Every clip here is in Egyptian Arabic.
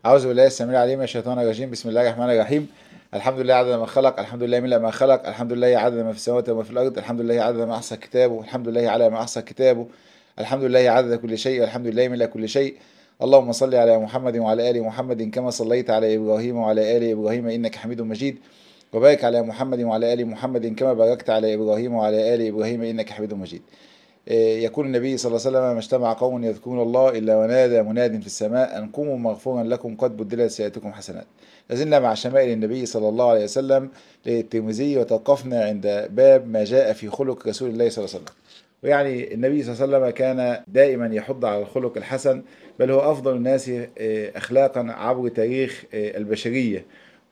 أعوذ بالله السميع العليم من الشيطان الرجيم بسم الله الرحمن الرحيم الحمد لله عدد ما خلق الحمد لله ملء ما خلق الحمد لله عدد ما في السماوات وما في الأرض الحمد لله عدد ما أحصى كتابه الحمد لله على ما أحصى كتابه الحمد لله عدد كل شيء والحمد لله ملء كل شيء اللهم صل على محمد وعلى آل محمد كما صليت على إبراهيم وعلى آل إبراهيم إنك حميد مجيد وبارك على محمد وعلى آل محمد كما باركت على إبراهيم وعلى آل إبراهيم إنك حميد مجيد يقول النبي صلى الله عليه وسلم ما اجتمع قوم يذكرون الله الا ونادى مناد في السماء ان قوموا مغفورا لكم قد بدلت سيئاتكم حسنات. لازلنا مع شمائل النبي صلى الله عليه وسلم للترمذي وتوقفنا عند باب ما جاء في خلق رسول الله صلى الله عليه وسلم. ويعني النبي صلى الله عليه وسلم كان دائما يحض على الخلق الحسن بل هو افضل الناس اخلاقا عبر تاريخ البشريه.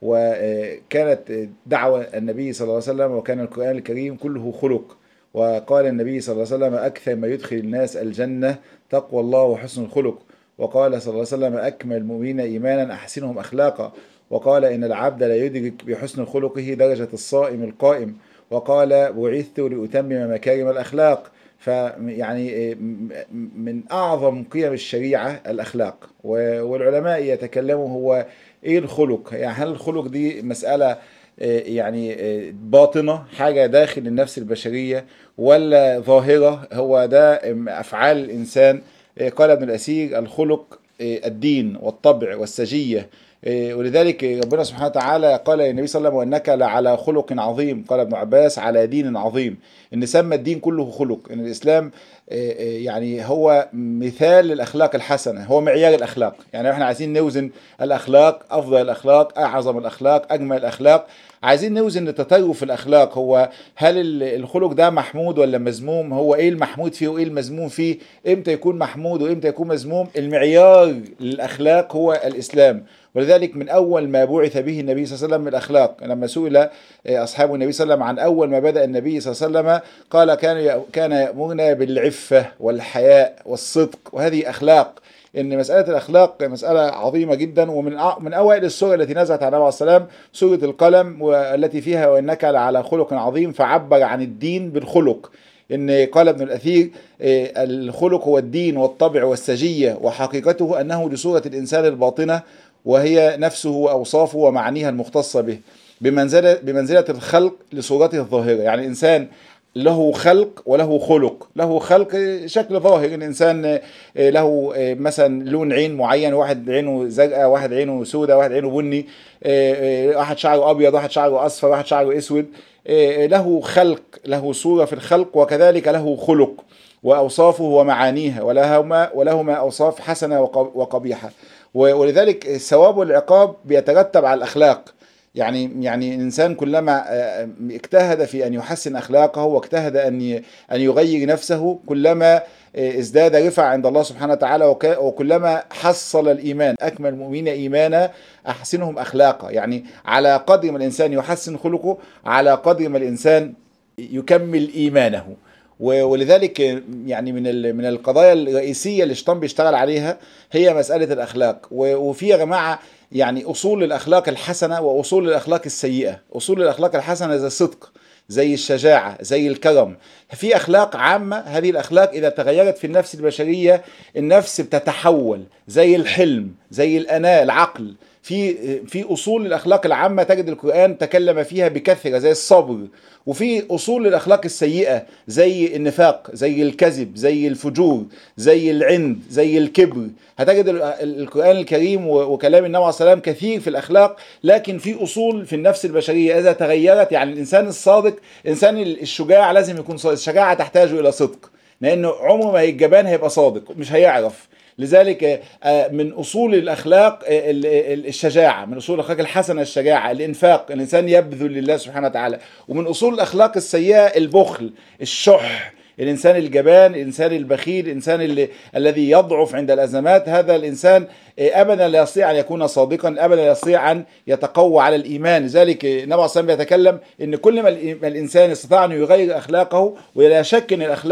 وكانت دعوه النبي صلى الله عليه وسلم وكان القران الكريم كله خلق. وقال النبي صلى الله عليه وسلم أكثر ما يدخل الناس الجنة تقوى الله وحسن الخلق وقال صلى الله عليه وسلم أكمل المؤمنين إيمانا أحسنهم أخلاقا وقال إن العبد لا يدرك بحسن خلقه درجة الصائم القائم وقال بعثت لأتمم مكارم الأخلاق فيعني من أعظم قيم الشريعة الأخلاق والعلماء يتكلموا هو إيه الخلق يعني هل الخلق دي مسألة يعني باطنة حاجة داخل النفس البشرية ولا ظاهرة هو ده أفعال الإنسان قال ابن الأسير الخلق الدين والطبع والسجية ولذلك ربنا سبحانه وتعالى قال للنبي صلى الله عليه وسلم وانك لعلى خلق عظيم قال ابن عباس على دين عظيم ان سمى الدين كله خلق ان الاسلام يعني هو مثال للاخلاق الحسنه هو معيار الاخلاق يعني احنا عايزين نوزن الاخلاق افضل الاخلاق اعظم الاخلاق اجمل الاخلاق عايزين نوزن التطرف الاخلاق هو هل الخلق ده محمود ولا مذموم هو ايه المحمود فيه وايه المذموم فيه امتى يكون محمود وامتى يكون مذموم المعيار للاخلاق هو الاسلام ولذلك من اول ما بعث به النبي صلى الله عليه وسلم الاخلاق لما سئل اصحاب النبي صلى الله عليه وسلم عن اول ما بدا النبي صلى الله عليه وسلم قال كان كان يامرنا بالعفه والحياء والصدق وهذه اخلاق ان مساله الاخلاق مساله عظيمه جدا ومن من اوائل السور التي نزلت على النبي عليه السلام سوره القلم والتي فيها وانك لعلى خلق عظيم فعبر عن الدين بالخلق ان قال ابن الاثير الخلق هو الدين والطبع والسجيه وحقيقته انه لصوره الانسان الباطنه وهي نفسه واوصافه ومعانيها المختصه به بمنزله بمنزله الخلق لصورته الظاهره يعني انسان له خلق وله خلق له خلق شكل ظاهر الانسان له مثلا لون عين معين واحد عينه زرقاء واحد عينه سوداء واحد عينه بني واحد شعره ابيض واحد شعره اصفر واحد شعره اسود له خلق له صوره في الخلق وكذلك له خلق واوصافه ومعانيها ولهما ولهما اوصاف حسنه وقبيحه ولذلك الثواب والعقاب بيترتب على الاخلاق يعني يعني الانسان كلما اجتهد في ان يحسن اخلاقه واجتهد ان ان يغير نفسه كلما ازداد رفع عند الله سبحانه وتعالى وكلما حصل الايمان اكمل المؤمنين ايمانا احسنهم اخلاقا يعني على قدر ما الانسان يحسن خلقه على قدر ما الانسان يكمل ايمانه ولذلك يعني من من القضايا الرئيسيه اللي الشيطان بيشتغل عليها هي مساله الاخلاق وفي يا جماعه يعني اصول الاخلاق الحسنه واصول الاخلاق السيئه اصول الاخلاق الحسنه زي الصدق زي الشجاعه زي الكرم في اخلاق عامه هذه الاخلاق اذا تغيرت في النفس البشريه النفس بتتحول زي الحلم زي الاناء العقل في في اصول الاخلاق العامه تجد القران تكلم فيها بكثره زي الصبر وفي اصول الاخلاق السيئه زي النفاق زي الكذب زي الفجور زي العند زي الكبر هتجد القران الكريم وكلام النبي عليه السلام كثير في الاخلاق لكن في اصول في النفس البشريه اذا تغيرت يعني الانسان الصادق الانسان الشجاع لازم يكون صادق الشجاعه تحتاج الى صدق لانه عمره ما الجبان هيبقى صادق مش هيعرف لذلك من اصول الاخلاق الشجاعه من اصول الاخلاق الحسنه الشجاعه الانفاق الانسان يبذل لله سبحانه وتعالى ومن اصول الاخلاق السيئه البخل الشح الانسان الجبان الانسان البخيل الانسان اللي الذي يضعف عند الازمات هذا الانسان ابدا لا يستطيع ان يكون صادقا ابدا لا يستطيع ان يتقوى على الايمان لذلك النبي عليه الصلاه يتكلم ان كل ما الانسان استطاع ان يغير اخلاقه ولا شك ان الاخلاق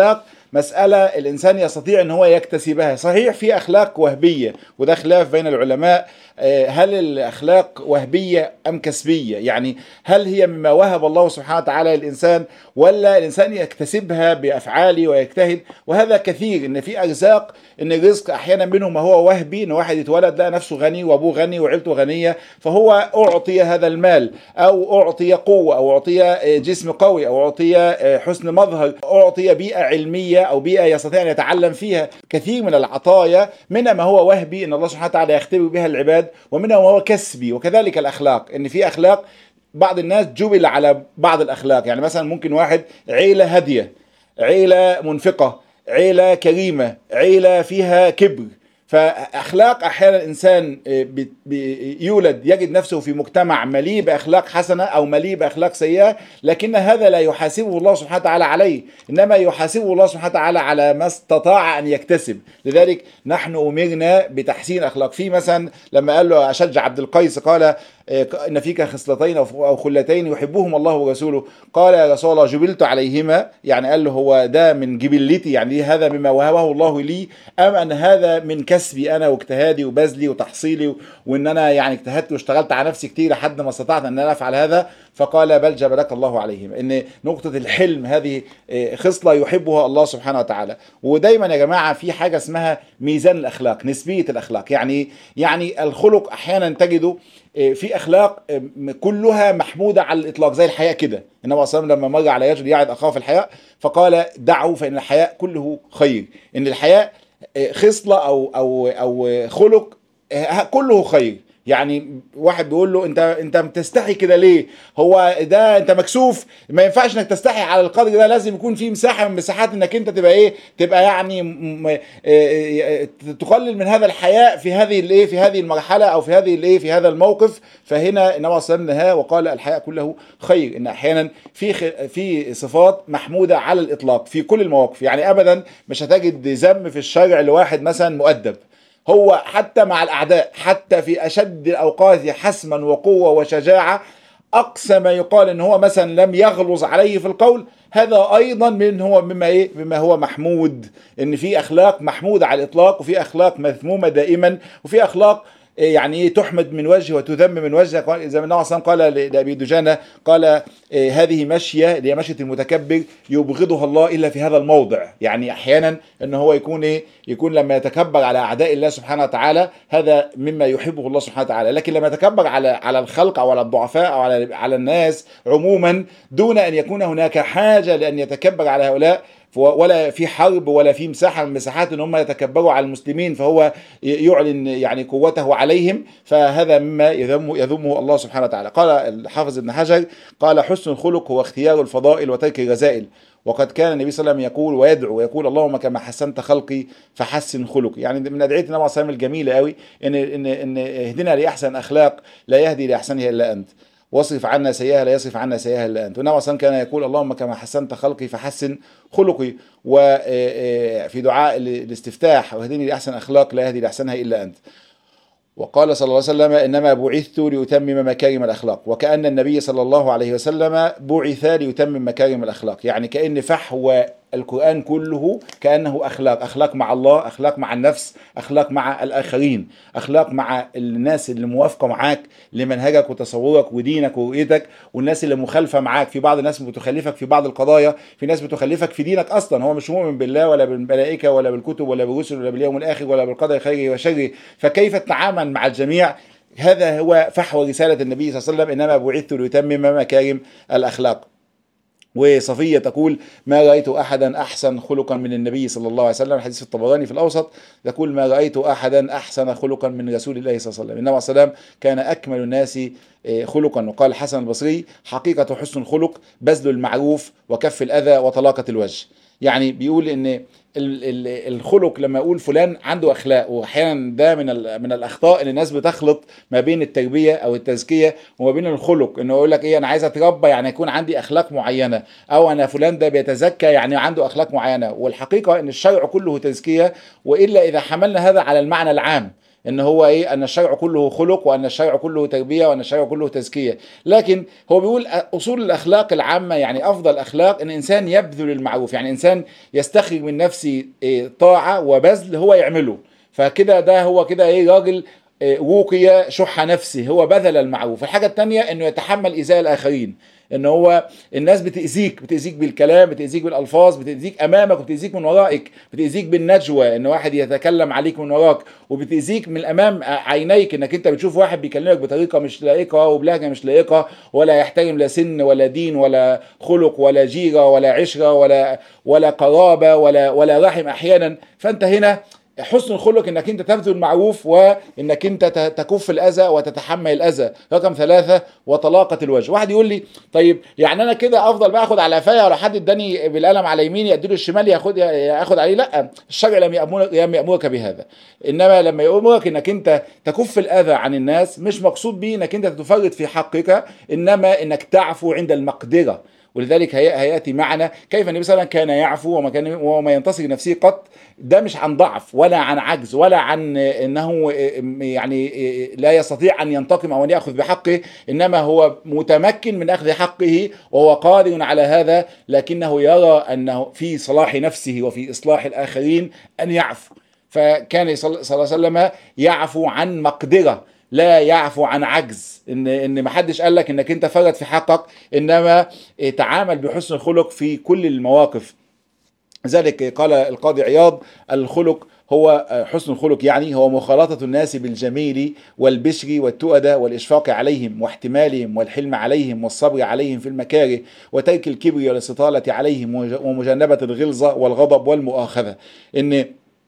مساله الانسان يستطيع ان هو يكتسبها صحيح في اخلاق وهبيه وده خلاف بين العلماء آه، هل الاخلاق وهبيه ام كسبيه يعني هل هي مما وهب الله سبحانه وتعالى للانسان ولا الانسان يكتسبها بافعاله ويجتهد وهذا كثير ان في ارزاق ان الرزق احيانا منه ما هو وهبي ان واحد يتولد لقى نفسه غني وابوه غني وعيلته غنيه فهو اعطي هذا المال او اعطي قوه او اعطي آه، جسم قوي او اعطي آه، حسن مظهر اعطي بيئه علميه او بيئه يستطيع ان يتعلم فيها كثير من العطايا منها ما هو وهبي ان الله سبحانه وتعالى يختبر بها العباد ومنها ما هو كسبي وكذلك الاخلاق ان في اخلاق بعض الناس جبل على بعض الاخلاق يعني مثلا ممكن واحد عيله هاديه عيله منفقه عيله كريمه عيله فيها كبر فاخلاق احيانا الانسان آه، بي- بي- يولد يجد نفسه في مجتمع مليء باخلاق حسنه او مليء باخلاق سيئه لكن هذا لا يحاسبه الله سبحانه وتعالى عليه انما يحاسبه الله سبحانه وتعالى على ما استطاع ان يكتسب لذلك نحن امرنا بتحسين اخلاق في مثلا لما قال له اشج عبد القيس قال آه، ان فيك خصلتين او أو خلتين يحبهم الله ورسوله قال يا رسول الله جبلت عليهما يعني قال له هو ده من جبلتي يعني هذا مما وهبه الله لي ام ان هذا من كسبي انا واجتهادي وبذلي وتحصيلي و- وان انا يعني اجتهدت واشتغلت على نفسي كتير لحد ما استطعت ان انا افعل هذا فقال بل جبلك الله عليهما ان نقطه الحلم هذه آه، خصله يحبها الله سبحانه وتعالى ودايما يا جماعه في حاجه اسمها ميزان الاخلاق نسبيه الاخلاق يعني يعني الخلق احيانا تجده آه، في اخلاق آه، كلها محموده على الاطلاق زي الحياء كده النبي صلى الله عليه وسلم لما مر على رجل يعد اخاه في الحياء فقال دعوا فان الحياء كله خير ان الحياء آه، خصله او او او خلق آه، كله خير يعني واحد بيقول له انت انت بتستحي كده ليه؟ هو ده انت مكسوف ما ينفعش انك تستحي على القدر ده لازم يكون في مساحه من مساحات انك انت تبقى ايه؟ تبقى يعني م- م- اه- اه- تقلل من هذا الحياء في هذه الايه؟ في هذه المرحله او في هذه الايه؟ في هذا الموقف فهنا النبي صلى الله عليه وسلم نهى وقال الحياء كله خير ان احيانا في خ- في صفات محموده على الاطلاق في كل المواقف يعني ابدا مش هتجد ذم في الشرع لواحد مثلا مؤدب هو حتى مع الاعداء حتى في اشد الاوقات حسما وقوه وشجاعه اقصى ما يقال ان هو مثلا لم يغلظ عليه في القول هذا ايضا من هو مما ايه مما هو محمود ان في اخلاق محموده على الاطلاق وفي اخلاق مذمومه دائما وفي اخلاق إيه يعني ايه تحمد من وجه وتذم من وجه قال- زي ما النبي صلى الله عليه وسلم قال لابي دجانه قال إيه هذه مشيه اللي هي مشيه المتكبر يبغضها الله الا في هذا الموضع يعني احيانا ان هو يكون ايه يكون لما يتكبر على اعداء الله سبحانه وتعالى هذا مما يحبه الله سبحانه وتعالى لكن لما يتكبر على على الخلق او على الضعفاء او على على الناس عموما دون ان يكون هناك حاجه لان يتكبر على هؤلاء ف- ولا في حرب ولا في مساحه من مساحات ان هم يتكبروا على المسلمين فهو ي- يعلن يعني قوته عليهم فهذا مما يذم يذمه الله سبحانه وتعالى قال الحافظ ابن حجر قال حسن الخلق هو اختيار الفضائل وترك الرذائل وقد كان النبي صلى الله عليه وسلم يقول ويدعو ويقول اللهم كما حسنت خلقي فحسن خلقي يعني من ادعيه النبي صلى الله عليه وسلم الجميله قوي ان ان ان اهدنا لاحسن اخلاق لا يهدي لاحسنها الا انت واصرف عنا سيئها لا يصرف عنا سيئها الا انت والنبي صلى الله عليه وسلم كان يقول اللهم كما حسنت خلقي فحسن خلقي وفي دعاء الاستفتاح واهدني لاحسن اخلاق لا يهدي لاحسنها الا انت وقال صلى الله عليه وسلم انما بعثت لاتمم مكارم الاخلاق وكان النبي صلى الله عليه وسلم بعث ليتمم مكارم الاخلاق يعني كان فحوى القران كله كانه اخلاق اخلاق مع الله اخلاق مع النفس اخلاق مع الاخرين اخلاق مع الناس اللي موافقه معاك لمنهجك وتصورك ودينك ورؤيتك والناس اللي مخالفه معاك في بعض الناس بتخالفك في بعض القضايا في ناس بتخالفك في دينك اصلا هو مش مؤمن بالله ولا بالملائكه ولا بالكتب ولا بالرسل ولا باليوم الاخر ولا بالقدر خيره وشره فكيف تتعامل مع الجميع هذا هو فحوى رساله النبي صلى الله عليه وسلم انما بعثت لاتمم مكارم الاخلاق وصفية تقول ما رأيت أحدا أحسن خلقا من النبي صلى الله عليه وسلم حديث الطبراني في الأوسط تقول ما رأيت أحدا أحسن خلقا من رسول الله صلى الله عليه وسلم النبي صلى الله عليه وسلم كان أكمل الناس خلقا وقال الحسن البصري حقيقة حسن الخلق بذل المعروف وكف الأذى وطلاقة الوجه يعني بيقول ان الخلق لما اقول فلان عنده اخلاق واحيانا ده من من الاخطاء ان الناس بتخلط ما بين التربيه او التزكيه وما بين الخلق انه يقول لك ايه انا عايز اتربى يعني يكون عندي اخلاق معينه او انا فلان ده بيتزكى يعني عنده اخلاق معينه والحقيقه ان الشرع كله تزكيه والا اذا حملنا هذا على المعنى العام ان هو ايه ان الشرع كله خلق وان الشرع كله تربيه وان الشرع كله تزكيه لكن هو بيقول اصول الاخلاق العامه يعني افضل اخلاق ان انسان يبذل المعروف يعني انسان يستخرج من نفسه إيه طاعه وبذل هو يعمله فكده ده هو كده ايه راجل وقي شح نفسه هو بذل المعروف الحاجة التانية انه يتحمل ايذاء الاخرين ان هو الناس بتأذيك بتأذيك بالكلام بتأذيك بالالفاظ بتأذيك امامك وبتأذيك من ورائك بتأذيك بالنجوى ان واحد يتكلم عليك من وراك وبتأذيك من امام عينيك انك انت بتشوف واحد بيكلمك بطريقة مش لائقة وبلهجة مش لائقة ولا يحترم لا سن ولا دين ولا خلق ولا جيرة ولا عشرة ولا ولا قرابة ولا ولا رحم احيانا فانت هنا حسن الخلق انك انت تبذل المعروف وانك انت تكف الاذى وتتحمل الاذى رقم ثلاثة وطلاقة الوجه واحد يقول لي طيب يعني انا كده افضل بقى اخد على قفايا ولا حد اداني بالقلم على يميني اديله الشمال ياخد ياخد عليه لا الشرع لم يامرك لم يامرك بهذا انما لما يامرك انك انت تكف الاذى عن الناس مش مقصود به انك انت تفرط في حقك انما انك تعفو عند المقدره ولذلك هياتي معنا كيف النبي صلى الله عليه وسلم كان يعفو وما كان وما ينتصر نفسه قط ده مش عن ضعف ولا عن عجز ولا عن انه يعني لا يستطيع ان ينتقم او ان ياخذ بحقه انما هو متمكن من اخذ حقه وهو قادر على هذا لكنه يرى انه في صلاح نفسه وفي اصلاح الاخرين ان يعفو فكان صلى الله عليه وسلم يعفو عن مقدره لا يعفو عن عجز ان ان ما حدش قال لك انك انت فرط في حقك انما تعامل بحسن الخلق في كل المواقف ذلك قال القاضي عياض الخلق هو حسن الخلق يعني هو مخالطة الناس بالجميل والبشر والتؤدى والإشفاق عليهم واحتمالهم والحلم عليهم والصبر عليهم في المكاره وترك الكبر والاستطالة عليهم ومجانبة الغلظة والغضب والمؤاخذة إن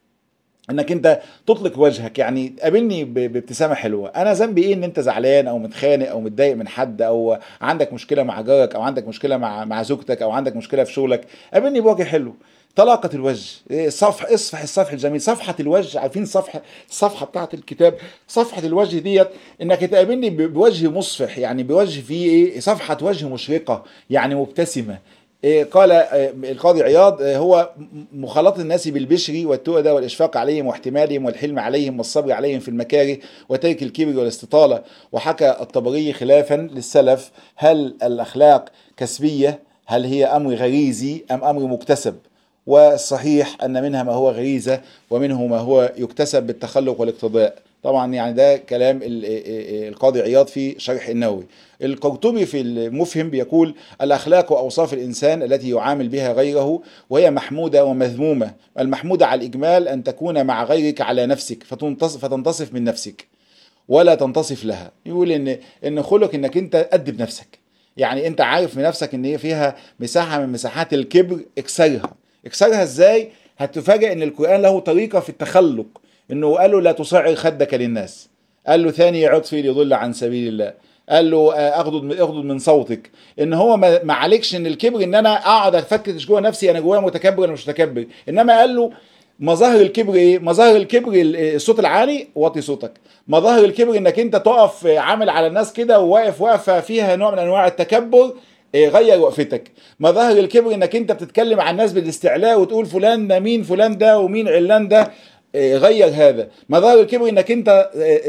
انك انت تطلق وجهك يعني قابلني بابتسامه حلوه انا ذنبي ايه ان انت زعلان او متخانق او متضايق من حد او عندك مشكله مع جارك او عندك مشكله مع مع زوجتك او عندك مشكله في شغلك قابلني بوجه حلو طلاقة الوجه صفح اصفح الصفح الجميل صفحة الوجه عارفين صفحة الصفحة بتاعت الكتاب صفحة الوجه ديت انك تقابلني بوجه مصفح يعني بوجه فيه ايه صفحة وجه مشرقة يعني مبتسمة قال القاضي عياض هو مخالطة الناس بالبشر والتؤدى والإشفاق عليهم واحتمالهم والحلم عليهم والصبر عليهم في المكاره وترك الكبر والاستطالة وحكى الطبري خلافا للسلف هل الأخلاق كسبية هل هي أمر غريزي أم أمر مكتسب والصحيح أن منها ما هو غريزة ومنه ما هو يكتسب بالتخلق والاقتضاء طبعا يعني ده كلام القاضي عياض في شرح النووي القرطبي في المفهم بيقول الأخلاق وأوصاف الإنسان التي يعامل بها غيره وهي محمودة ومذمومة المحمودة على الإجمال أن تكون مع غيرك على نفسك فتنتصف من نفسك ولا تنتصف لها يقول إن إن خلق إنك أنت أدب نفسك يعني أنت عارف في نفسك إن هي فيها مساحة من مساحات الكبر اكسرها اكسرها إزاي هتفاجئ إن القرآن له طريقة في التخلق انه قال له لا تصعر خدك للناس قال له ثاني عطفي ليضل عن سبيل الله قال له اغضض اغضض من صوتك ان هو ما عليكش ان الكبر ان انا اقعد افتش جوه نفسي انا جوايا متكبر ولا مش متكبر انما قال له مظاهر الكبر ايه؟ مظاهر الكبر الصوت العالي وطي صوتك. مظاهر الكبر انك انت تقف عامل على الناس كده وواقف واقفه فيها نوع من انواع التكبر غير وقفتك مظاهر الكبر انك انت بتتكلم عن الناس بالاستعلاء وتقول فلان ده مين فلان ده ومين علان ده غير هذا مظاهر الكبر انك انت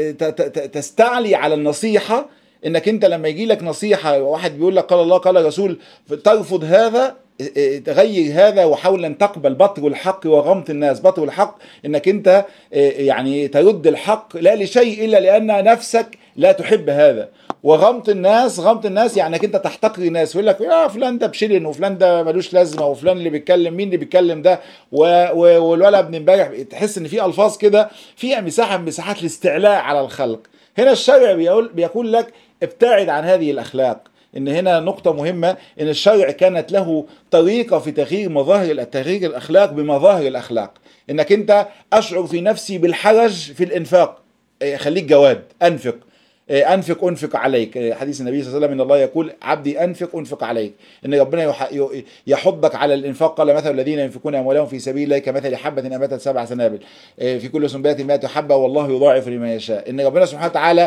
تستعلي على النصيحة انك انت لما يجي لك نصيحة واحد بيقول لك قال الله قال الرسول ترفض هذا تغير هذا وحاول ان تقبل بطر الحق وغمط الناس بطر الحق انك انت يعني ترد الحق لا لشيء الا لان نفسك لا تحب هذا وغمط الناس غمط الناس يعني انك انت تحتقر الناس يقول لك يا فلان ده بشلن وفلان ده ملوش لازمه وفلان اللي بيتكلم مين اللي بيتكلم ده والولد ابن امبارح تحس ان في الفاظ كده فيها مساحه من مساحات الاستعلاء على الخلق هنا الشرع بيقول بيقول لك ابتعد عن هذه الاخلاق ان هنا نقطه مهمه ان الشرع كانت له طريقه في تغيير مظاهر تغيير الاخلاق بمظاهر الاخلاق انك انت اشعر في نفسي بالحرج في الانفاق خليك جواد انفق انفق انفق عليك حديث النبي صلى الله عليه وسلم ان الله يقول عبدي انفق انفق عليك ان ربنا يحضك على الانفاق قال مثل الذين ينفقون اموالهم في سبيل الله كمثل حبه انبتت سبع سنابل في كل سنبله 100 حبه والله يضاعف لمن يشاء ان ربنا سبحانه وتعالى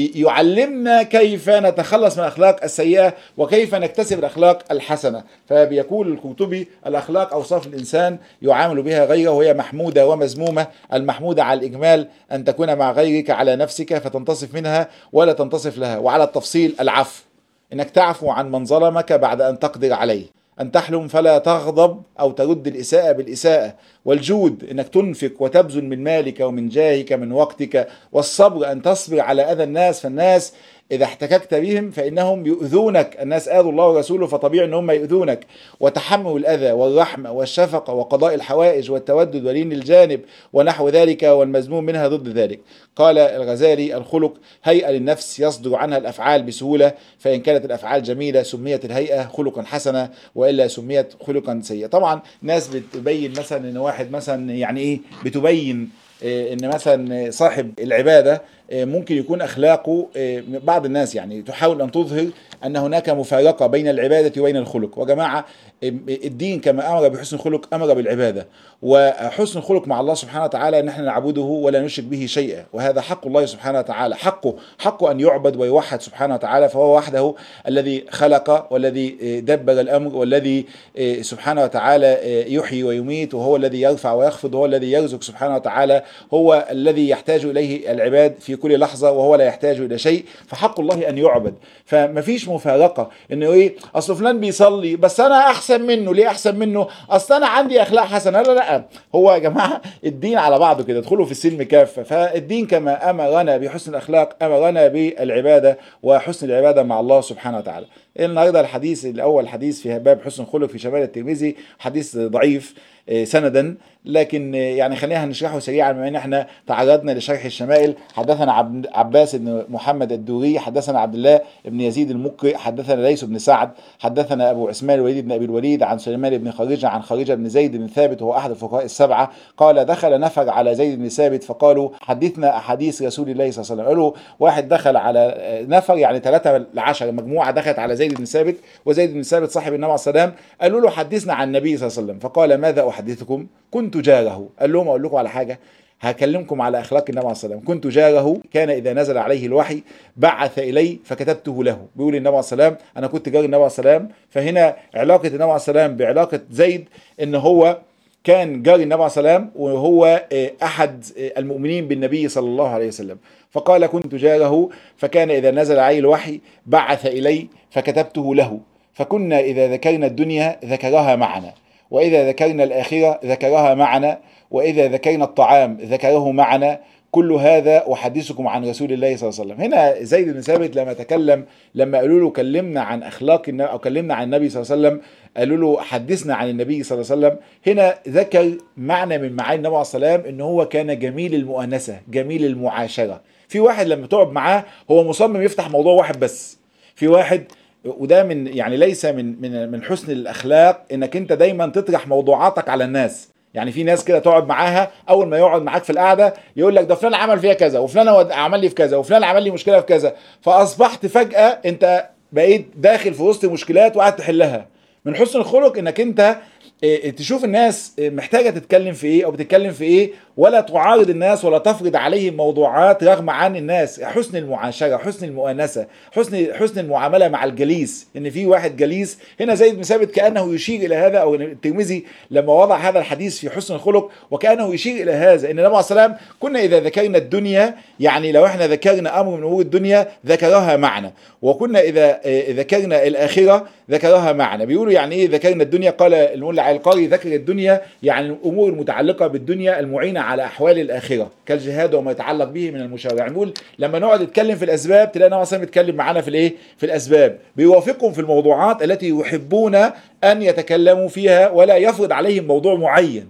يعلمنا كيف نتخلص من الاخلاق السيئه وكيف نكتسب الاخلاق الحسنه فبيقول القرطبي الاخلاق اوصاف الانسان يعامل بها غيره وهي محموده ومذمومه المحموده على الاجمال ان تكون مع غيرك على نفسك فتنتصف منها ولا تنتصف لها وعلى التفصيل العفو انك تعفو عن من ظلمك بعد ان تقدر عليه ان تحلم فلا تغضب او ترد الاساءه بالاساءه والجود انك تنفق وتبذل من مالك ومن جاهك من وقتك والصبر ان تصبر على اذى الناس فالناس إذا احتككت بهم فإنهم يؤذونك الناس آذوا الله ورسوله فطبيعي أن هم يؤذونك وتحمل الأذى والرحمة والشفقة وقضاء الحوائج والتودد ولين الجانب ونحو ذلك والمذموم منها ضد ذلك قال الغزالي الخلق هيئة للنفس يصدر عنها الأفعال بسهولة فإن كانت الأفعال جميلة سميت الهيئة خلقا حسنا وإلا سميت خلقا سيئا طبعا ناس بتبين مثلا أن واحد مثلا يعني إيه بتبين ان مثلا صاحب العباده ممكن يكون اخلاقه بعض الناس يعني تحاول ان تظهر ان هناك مفارقه بين العباده وبين الخلق وجماعه الدين كما امر بحسن الخلق امر بالعباده وحسن الخلق مع الله سبحانه وتعالى ان احنا نعبده ولا نشرك به شيئا وهذا حق الله سبحانه وتعالى حقه حقه ان يعبد ويوحد سبحانه وتعالى فهو وحده الذي خلق والذي دبر الامر والذي سبحانه وتعالى يحيي ويميت وهو الذي يرفع ويخفض وهو الذي يرزق سبحانه وتعالى هو الذي يحتاج اليه العباد في كل لحظه وهو لا يحتاج الى شيء فحق الله ان يعبد فمفيش مفارقه انه ايه اصل فلان بيصلي بس انا احسن منه ليه احسن منه اصل انا عندي اخلاق حسنه لا لا هو يا جماعه الدين على بعضه كده ادخلوا في السلم كافه فالدين كما امرنا بحسن الاخلاق امرنا بالعباده وحسن العباده مع الله سبحانه وتعالى النهارده الحديث الاول حديث في باب حسن الخلق في شمال الترمذي حديث ضعيف سندا لكن يعني خلينا نشرحه سريعا بما ان احنا تعرضنا لشرح الشمائل حدثنا عباس بن محمد الدوري حدثنا عبد الله بن يزيد المقرئ حدثنا ليس بن سعد حدثنا ابو عثمان الوليد بن ابي الوليد عن سليمان بن خارجه عن خارجه بن زيد بن ثابت وهو احد الفقهاء السبعه قال دخل نفر على زيد بن ثابت فقالوا حدثنا احاديث رسول الله صلى الله عليه وسلم قالوا واحد دخل على نفر يعني ثلاثه لعشره مجموعه دخلت على زيد بن ثابت وزيد بن ثابت صاحب النبي عليه السلام قالوا له حدثنا عن النبي صلى الله عليه وسلم فقال ماذا احدثكم كنت جاره قال لهم اقول لكم على حاجه هكلمكم على اخلاق النبي عليه الصلاه والسلام كنت جاره كان اذا نزل عليه الوحي بعث الي فكتبته له بيقول النبي عليه السلام انا كنت جار النبي عليه السلام فهنا علاقه النبي عليه السلام بعلاقه زيد ان هو كان جار النبي عليه السلام وهو احد المؤمنين بالنبي صلى الله عليه وسلم فقال كنت جاره فكان اذا نزل عليه الوحي بعث الي فكتبته له فكنا اذا ذكرنا الدنيا ذكرها معنا واذا ذكرنا الاخره ذكرها معنا واذا ذكرنا الطعام ذكره معنا كل هذا احدثكم عن رسول الله صلى الله عليه وسلم هنا زيد بن ثابت لما تكلم لما قالوا له كلمنا عن اخلاق النبي او كلمنا عن النبي صلى الله عليه وسلم قالوا له حدثنا عن النبي صلى الله عليه وسلم هنا ذكر معنى من معاني النبي عليه السلام ان هو كان جميل المؤانسه جميل المعاشره في واحد لما تقعد معاه هو مصمم يفتح موضوع واحد بس في واحد وده من يعني ليس من من من حسن الاخلاق انك انت دايما تطرح موضوعاتك على الناس يعني في ناس كده تقعد معاها اول ما يقعد معاك في القعده يقول لك ده فلان عمل فيها كذا وفلان عمل لي في كذا وفلان عمل لي مشكله في كذا فاصبحت فجاه انت بقيت داخل في وسط مشكلات وقاعد تحلها من حسن الخلق انك انت تشوف الناس محتاجه تتكلم في ايه او بتتكلم في ايه ولا تعارض الناس ولا تفرض عليهم موضوعات رغم عن الناس حسن المعاشره حسن المؤانسه حسن حسن المعامله مع الجليس ان في واحد جليس هنا زيد بن ثابت كانه يشير الى هذا او الترمذي لما وضع هذا الحديث في حسن الخلق وكانه يشير الى هذا ان النبي عليه السلام كنا اذا ذكرنا الدنيا يعني لو احنا ذكرنا امر من امور الدنيا ذكرها معنا وكنا اذا ذكرنا الاخره ذكرها معنا بيقولوا يعني ايه ذكرنا الدنيا قال المولى القاري ذكر الدنيا يعني الامور المتعلقه بالدنيا المعينه على احوال الاخره كالجهاد وما يتعلق به من المشارع نقول لما نقعد نتكلم في الاسباب تلاقي النبي صلى بيتكلم معانا في الايه في الاسباب بيوافقهم في الموضوعات التي يحبون ان يتكلموا فيها ولا يفرض عليهم موضوع معين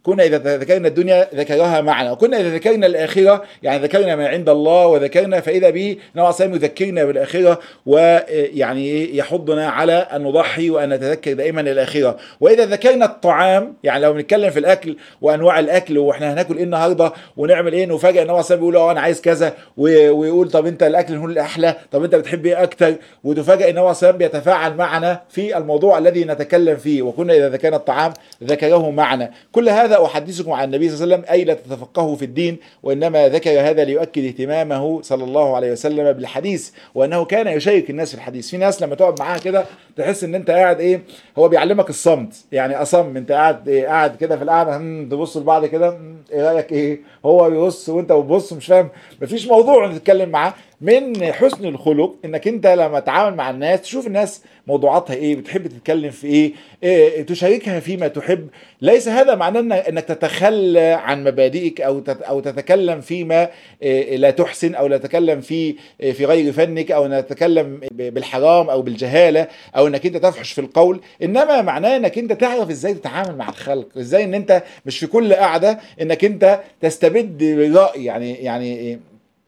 كنا اذا ذكرنا الدنيا ذكرها معنا وكنا اذا ذكرنا الاخره يعني ذكرنا ما عند الله وذكرنا فاذا به النبي صلى الله عليه وسلم يذكرنا بالاخره ويعني يحضنا على ان نضحي وان نتذكر دائما الاخره واذا ذكرنا الطعام يعني لو بنتكلم في الاكل وانواع الاكل واحنا هناكل ايه النهارده ونعمل ايه وفجاه النبي صلى الله عليه وسلم بيقول اه انا عايز كذا ويقول طب انت الاكل هو الاحلى طب انت بتحب ايه اكتر وتفاجئ النبي صلى الله عليه وسلم بيتفاعل معنا في الموضوع الذي نتكلم فيه وكنا اذا ذكرنا الطعام ذكره معنا كل هذا احدثكم عن النبي صلى الله عليه وسلم اي لا تتفقهوا في الدين وانما ذكر هذا ليؤكد اهتمامه صلى الله عليه وسلم بالحديث وانه كان يشارك الناس في الحديث في ناس لما تقعد معاها كده تحس ان انت قاعد ايه هو بيعلمك الصمت يعني اصم انت قاعد إيه قاعد كده في القعده تبص لبعض كده ايه رايك ايه هو بيبص وانت بتبص مش فاهم مفيش موضوع نتكلم معاه من حسن الخلق انك انت لما تتعامل مع الناس تشوف الناس موضوعاتها ايه بتحب تتكلم في ايه, إيه تشاركها فيما تحب ليس هذا معناه انك تتخلى عن مبادئك او او تتكلم فيما إيه لا تحسن او لا تتكلم في إيه في غير فنك او تتكلم بالحرام او بالجهاله او انك انت تفحش في القول انما معناه انك انت تعرف ازاي تتعامل مع الخلق ازاي ان انت مش في كل قعده انك انت تستبد بالراي يعني يعني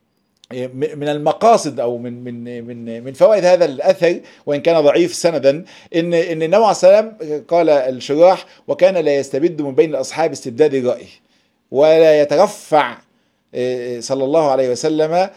من المقاصد او من من من من فوائد هذا الاثر وان كان ضعيف سندا ان ان النبي عليه السلام قال الشراح وكان لا يستبد من بين الاصحاب استبداد الراي ولا يترفع صلى الله عليه وسلم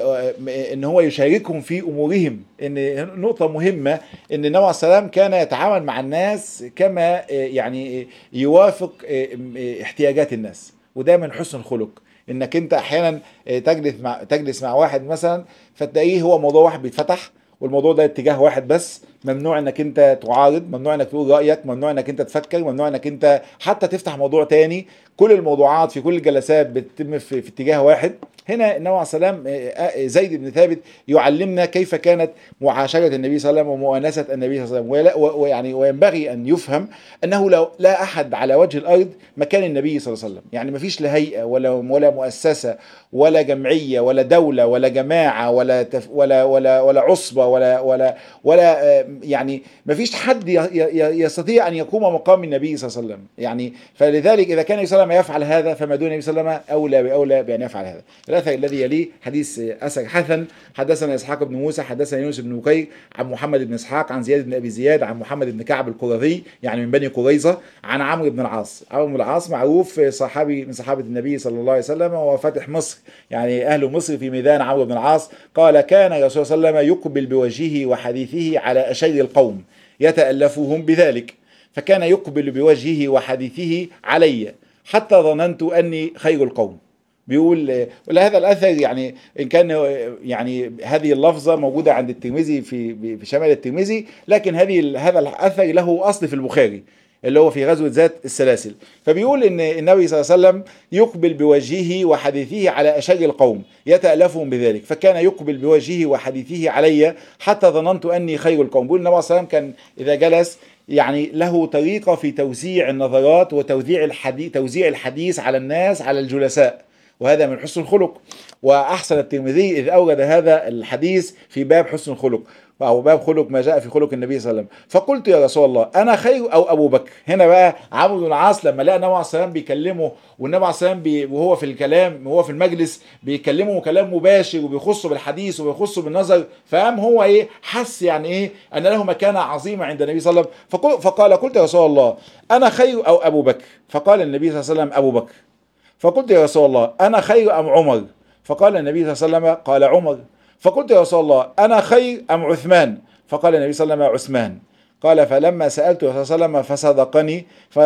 ان هو يشاركهم في امورهم ان نقطه مهمه ان النبي عليه السلام كان يتعامل مع الناس كما يعني يوافق احتياجات الناس وده من حسن الخلق انك انت احيانا تجلس مع تجلس مع واحد مثلا فتلاقيه هو موضوع واحد بيتفتح والموضوع ده اتجاه واحد بس ممنوع انك انت تعارض ممنوع انك تقول رايك ممنوع انك انت تفكر ممنوع انك انت حتى تفتح موضوع تاني كل الموضوعات في كل الجلسات بتتم في, في اتجاه واحد هنا النبي عليه السلام زيد بن ثابت يعلمنا كيف كانت معاشرة النبي صلى الله عليه وسلم ومؤانسة النبي صلى الله عليه وسلم ويعني وينبغي أن يفهم أنه لو لا أحد على وجه الأرض مكان النبي صلى الله عليه وسلم يعني ما فيش لا هيئة ولا ولا مؤسسة ولا جمعية ولا دولة ولا جماعة ولا تف ولا ولا ولا عصبة ولا ولا ولا يعني ما فيش حد يستطيع أن يقوم مقام النبي صلى الله عليه وسلم يعني فلذلك إذا كان النبي صلى الله عليه وسلم يفعل هذا فما دون النبي صلى الله عليه وسلم أولى بأولى بأن يفعل هذا الاثر الذي يليه حديث اثر حسن حدثنا اسحاق بن موسى حدثنا يونس بن بكير عن محمد بن اسحاق عن زياد بن ابي زياد عن محمد بن كعب القرظي يعني من بني قريظه عن عمرو بن العاص عمرو بن العاص معروف صحابي من صحابه النبي صلى الله عليه وسلم وهو فاتح مصر يعني اهل مصر في ميدان عمرو بن العاص قال كان الرسول صلى الله عليه وسلم يقبل بوجهه وحديثه على اشر القوم يتالفهم بذلك فكان يقبل بوجهه وحديثه علي حتى ظننت اني خير القوم بيقول ولهذا الاثر يعني ان كان يعني هذه اللفظه موجوده عند الترمذي في في شمال الترمذي لكن هذه هذا الاثر له اصل في البخاري اللي هو في غزوه ذات السلاسل فبيقول ان النبي صلى الله عليه وسلم يقبل بوجهه وحديثه على اشر القوم يتالفهم بذلك فكان يقبل بوجهه وحديثه علي حتى ظننت اني خير القوم بيقول النبي صلى الله عليه وسلم كان اذا جلس يعني له طريقه في توزيع النظرات وتوزيع الحديث توزيع الحديث على الناس على الجلساء وهذا من حسن الخلق واحسن الترمذي اذ اوجد هذا الحديث في باب حسن الخلق او باب خلق ما جاء في خلق النبي صلى الله عليه وسلم فقلت يا رسول الله انا خير او ابو بكر هنا بقى عمرو بن العاص لما لقى النبي عليه السلام بيكلمه والنبي عليه السلام بي وهو في الكلام وهو في المجلس بيكلمه كلام مباشر وبيخصه بالحديث وبيخصه بالنظر فقام هو ايه حس يعني ايه ان له مكانه عظيمه عند النبي صلى الله عليه وسلم فقال قلت يا رسول الله انا خير او ابو بكر فقال النبي صلى الله عليه وسلم ابو بكر فقلت يا رسول الله أنا خير أم عمر فقال النبي صلى الله عليه وسلم قال عمر فقلت يا رسول الله أنا خير أم عثمان فقال النبي صلى الله عليه وسلم عثمان قال فلما سألت صلى الله عليه وسلم فصدقني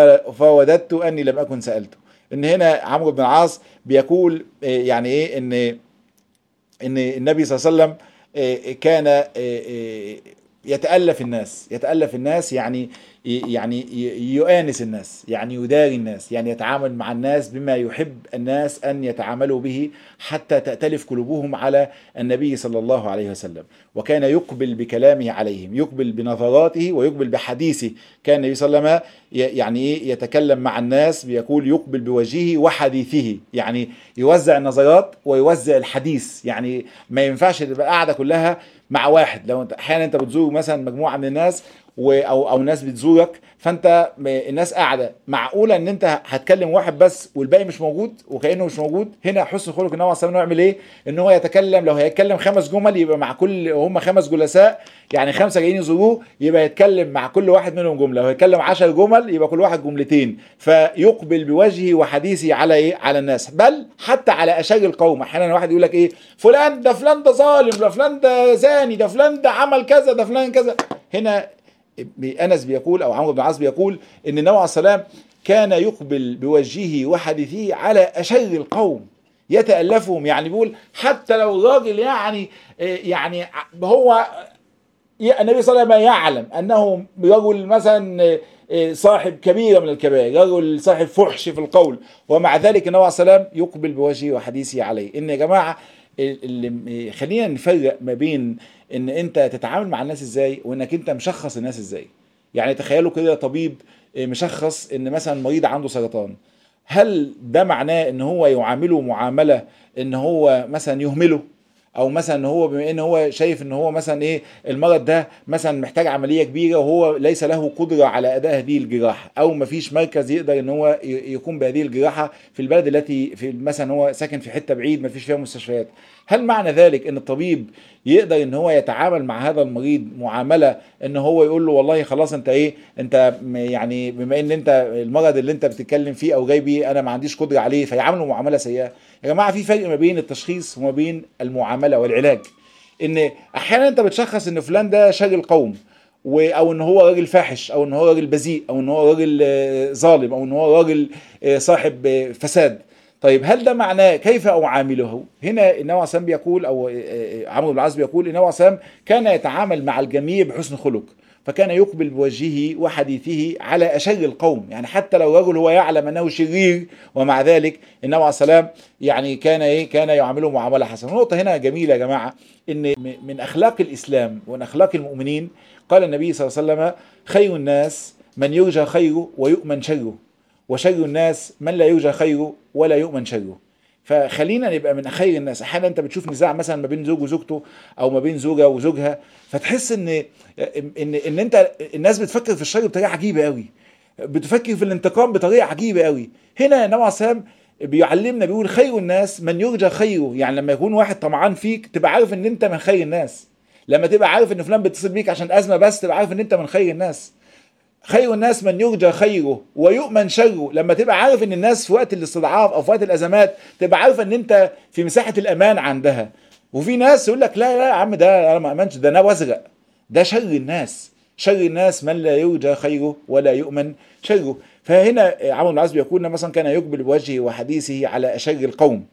فوددت أني لم أكن سألته إن هنا عمرو بن العاص بيقول يعني إيه إن إن النبي صلى الله عليه وسلم كان يتألف الناس يتألف الناس يعني يعني يؤانس الناس يعني يداري الناس يعني يتعامل مع الناس بما يحب الناس أن يتعاملوا به حتى تأتلف قلوبهم على النبي صلى الله عليه وسلم وكان يقبل بكلامه عليهم يقبل بنظراته ويقبل بحديثه كان النبي صلى الله عليه وسلم يعني ايه يتكلم مع الناس بيقول يقبل بوجهه وحديثه يعني يوزع النظرات ويوزع الحديث يعني ما ينفعش تبقى القعده كلها مع واحد لو انت احيانا انت بتزور مثلا مجموعه من الناس و- او او ناس بتزورك فانت م- الناس قاعده معقوله ان انت هتكلم واحد بس والباقي مش موجود وكانه مش موجود هنا حسن خلق النبي عليه الصلاه والسلام يعمل ايه ان هو يتكلم لو هيتكلم خمس جمل يبقى مع كل هم خمس جلساء يعني خمسه جايين يزوروه يبقى يتكلم مع كل واحد منهم جمله لو هيتكلم 10 جمل يبقى كل واحد جملتين فيقبل بوجهه وحديثه على ايه على الناس بل حتى على اشاج القوم احيانا واحد يقول لك ايه فلان ده فلان ده ظالم ده فلان ده زاني ده فلان ده عمل كذا ده فلان كذا هنا انس بيقول او عمرو بن العاص بيقول ان النبي عليه السلام كان يقبل بوجهه وحديثه على اشر القوم يتالفهم يعني بيقول حتى لو الراجل يعني يعني هو النبي صلى الله عليه وسلم يعلم انه رجل مثلا صاحب كبيره من الكبائر رجل صاحب فحش في القول ومع ذلك النبي عليه السلام يقبل بوجهه وحديثه عليه ان يا جماعه اللي خلينا نفرق ما بين ان انت تتعامل مع الناس ازاي وانك انت مشخص الناس ازاي يعني تخيلوا كده طبيب مشخص ان مثلا مريض عنده سرطان هل ده معناه ان هو يعامله معامله ان هو مثلا يهمله او مثلا ان هو بما ان هو شايف ان هو مثلا ايه المرض ده مثلا محتاج عمليه كبيره وهو ليس له قدره على اداء هذه الجراحه او ما فيش مركز يقدر ان هو يقوم بهذه الجراحه في البلد التي في مثلا هو ساكن في حته بعيد ما فيش فيها مستشفيات هل معنى ذلك ان الطبيب يقدر ان هو يتعامل مع هذا المريض معامله ان هو يقول له والله خلاص انت ايه انت يعني بما ان انت المرض اللي انت بتتكلم فيه او جاي بيه انا ما عنديش قدره عليه فيعامله معامله سيئه يا جماعه في فرق ما بين التشخيص وما بين المعامله والعلاج ان احيانا انت بتشخص ان فلان ده شر القوم او ان هو راجل فاحش او ان هو راجل بذيء او ان هو راجل ظالم او ان هو راجل صاحب فساد طيب هل ده معناه كيف اعامله؟ هنا النبي عليه الصلاه بيقول او عمرو بن العاص بيقول النبي عليه الصلاه كان يتعامل مع الجميع بحسن خلق فكان يقبل بوجهه وحديثه على اشر القوم يعني حتى لو رجل هو يعلم انه شرير ومع ذلك النبي عليه السلام يعني كان ايه كان يعامله معامله حسنه نقطه هنا جميله يا جماعه ان من اخلاق الاسلام ومن اخلاق المؤمنين قال النبي صلى الله عليه وسلم خير الناس من يرجى خيره ويؤمن شره وشر الناس من لا يرجى خيره ولا يؤمن شره فخلينا نبقى من خير الناس احيانا انت بتشوف نزاع مثلا ما بين زوج وزوجته او ما بين زوجه وزوجها فتحس ان ان ان انت الناس بتفكر في الشر بطريقه عجيبه قوي بتفكر في الانتقام بطريقه عجيبه قوي هنا النبي عليه السلام بيعلمنا بيقول خير الناس من يرجى خيره يعني لما يكون واحد طمعان فيك تبقى عارف ان انت من خير الناس لما تبقى عارف ان فلان بيتصل بيك عشان ازمه بس تبقى عارف ان انت من خير الناس خير الناس من يرجى خيره ويؤمن شره لما تبقى عارف ان الناس في وقت الاستضعاف او في وقت الازمات تبقى عارفه ان انت في مساحه الامان عندها وفي ناس يقول لك لا لا يا عم ده انا ما امنش ده انا وازرق ده شر الناس شر الناس من لا يرجى خيره ولا يؤمن شره فهنا عمرو بن العاص بيقول مثلا كان يقبل بوجهه وحديثه على اشر القوم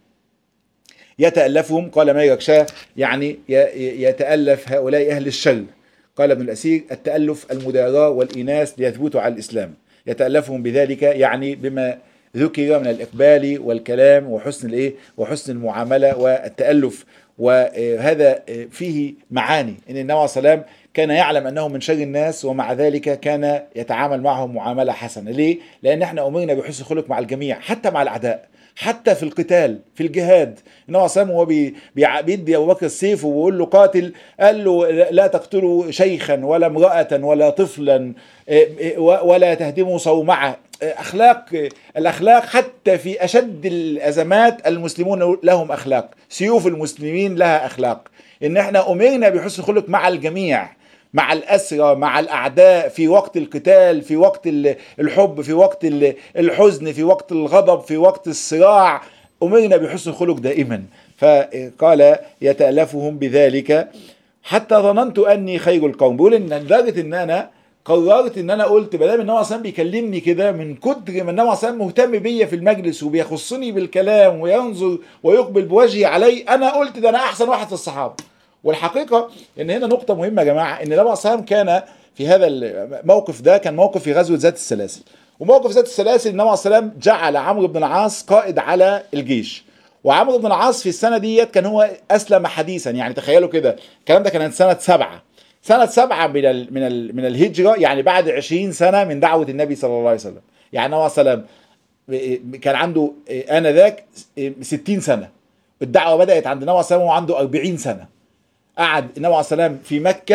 يتالفهم قال ما يغشاه يعني يتالف هؤلاء اهل الشر قال ابن الأسير التألف المداراة والإناث ليثبتوا على الإسلام يتألفهم بذلك يعني بما ذكر من الإقبال والكلام وحسن الإيه وحسن المعاملة والتألف وهذا فيه معاني إن النبي عليه السلام كان يعلم أنه من شر الناس ومع ذلك كان يتعامل معهم معاملة حسنة ليه؟ لأن احنا أمرنا بحسن الخلق مع الجميع حتى مع الأعداء حتى في القتال في الجهاد النبي صلى الله عليه وسلم هو بيدي ابو بكر السيف وبيقول له قاتل قال له لا تقتلوا شيخا ولا امراه ولا طفلا ولا تهدموا صومعه اخلاق الاخلاق حتى في اشد الازمات المسلمون لهم اخلاق سيوف المسلمين لها اخلاق ان احنا امرنا بحسن الخلق مع الجميع مع الأسرى مع الأعداء في وقت القتال في وقت الحب في وقت الحزن في وقت الغضب في وقت الصراع أمرنا بحسن الخلق دائما فقال يتألفهم بذلك حتى ظننت أني خير القوم بيقول إن لدرجة إن أنا قررت ان انا قلت ما دام النبي عليه بيكلمني كده من كتر ما النبي عليه مهتم بيا في المجلس وبيخصني بالكلام وينظر ويقبل بوجهي علي انا قلت ده انا احسن واحد في الصحابه والحقيقه ان هنا نقطه مهمه يا جماعه ان النبي صلى كان في هذا الموقف ده كان موقف في غزوه ذات السلاسل وموقف ذات السلاسل النبي صلى الله عليه وسلم جعل عمرو بن العاص قائد على الجيش وعمرو بن العاص في السنه ديت كان هو اسلم حديثا يعني تخيلوا كده الكلام ده كان سنه سبعه سنه سبعه من ال من ال من الهجره يعني بعد 20 سنه من دعوه النبي صلى الله عليه وسلم يعني النبي صلى الله عليه وسلم كان عنده انذاك 60 سنه الدعوه بدات عند النبي صلى الله عليه وسلم وعنده 40 سنه قعد النبي عليه السلام في مكه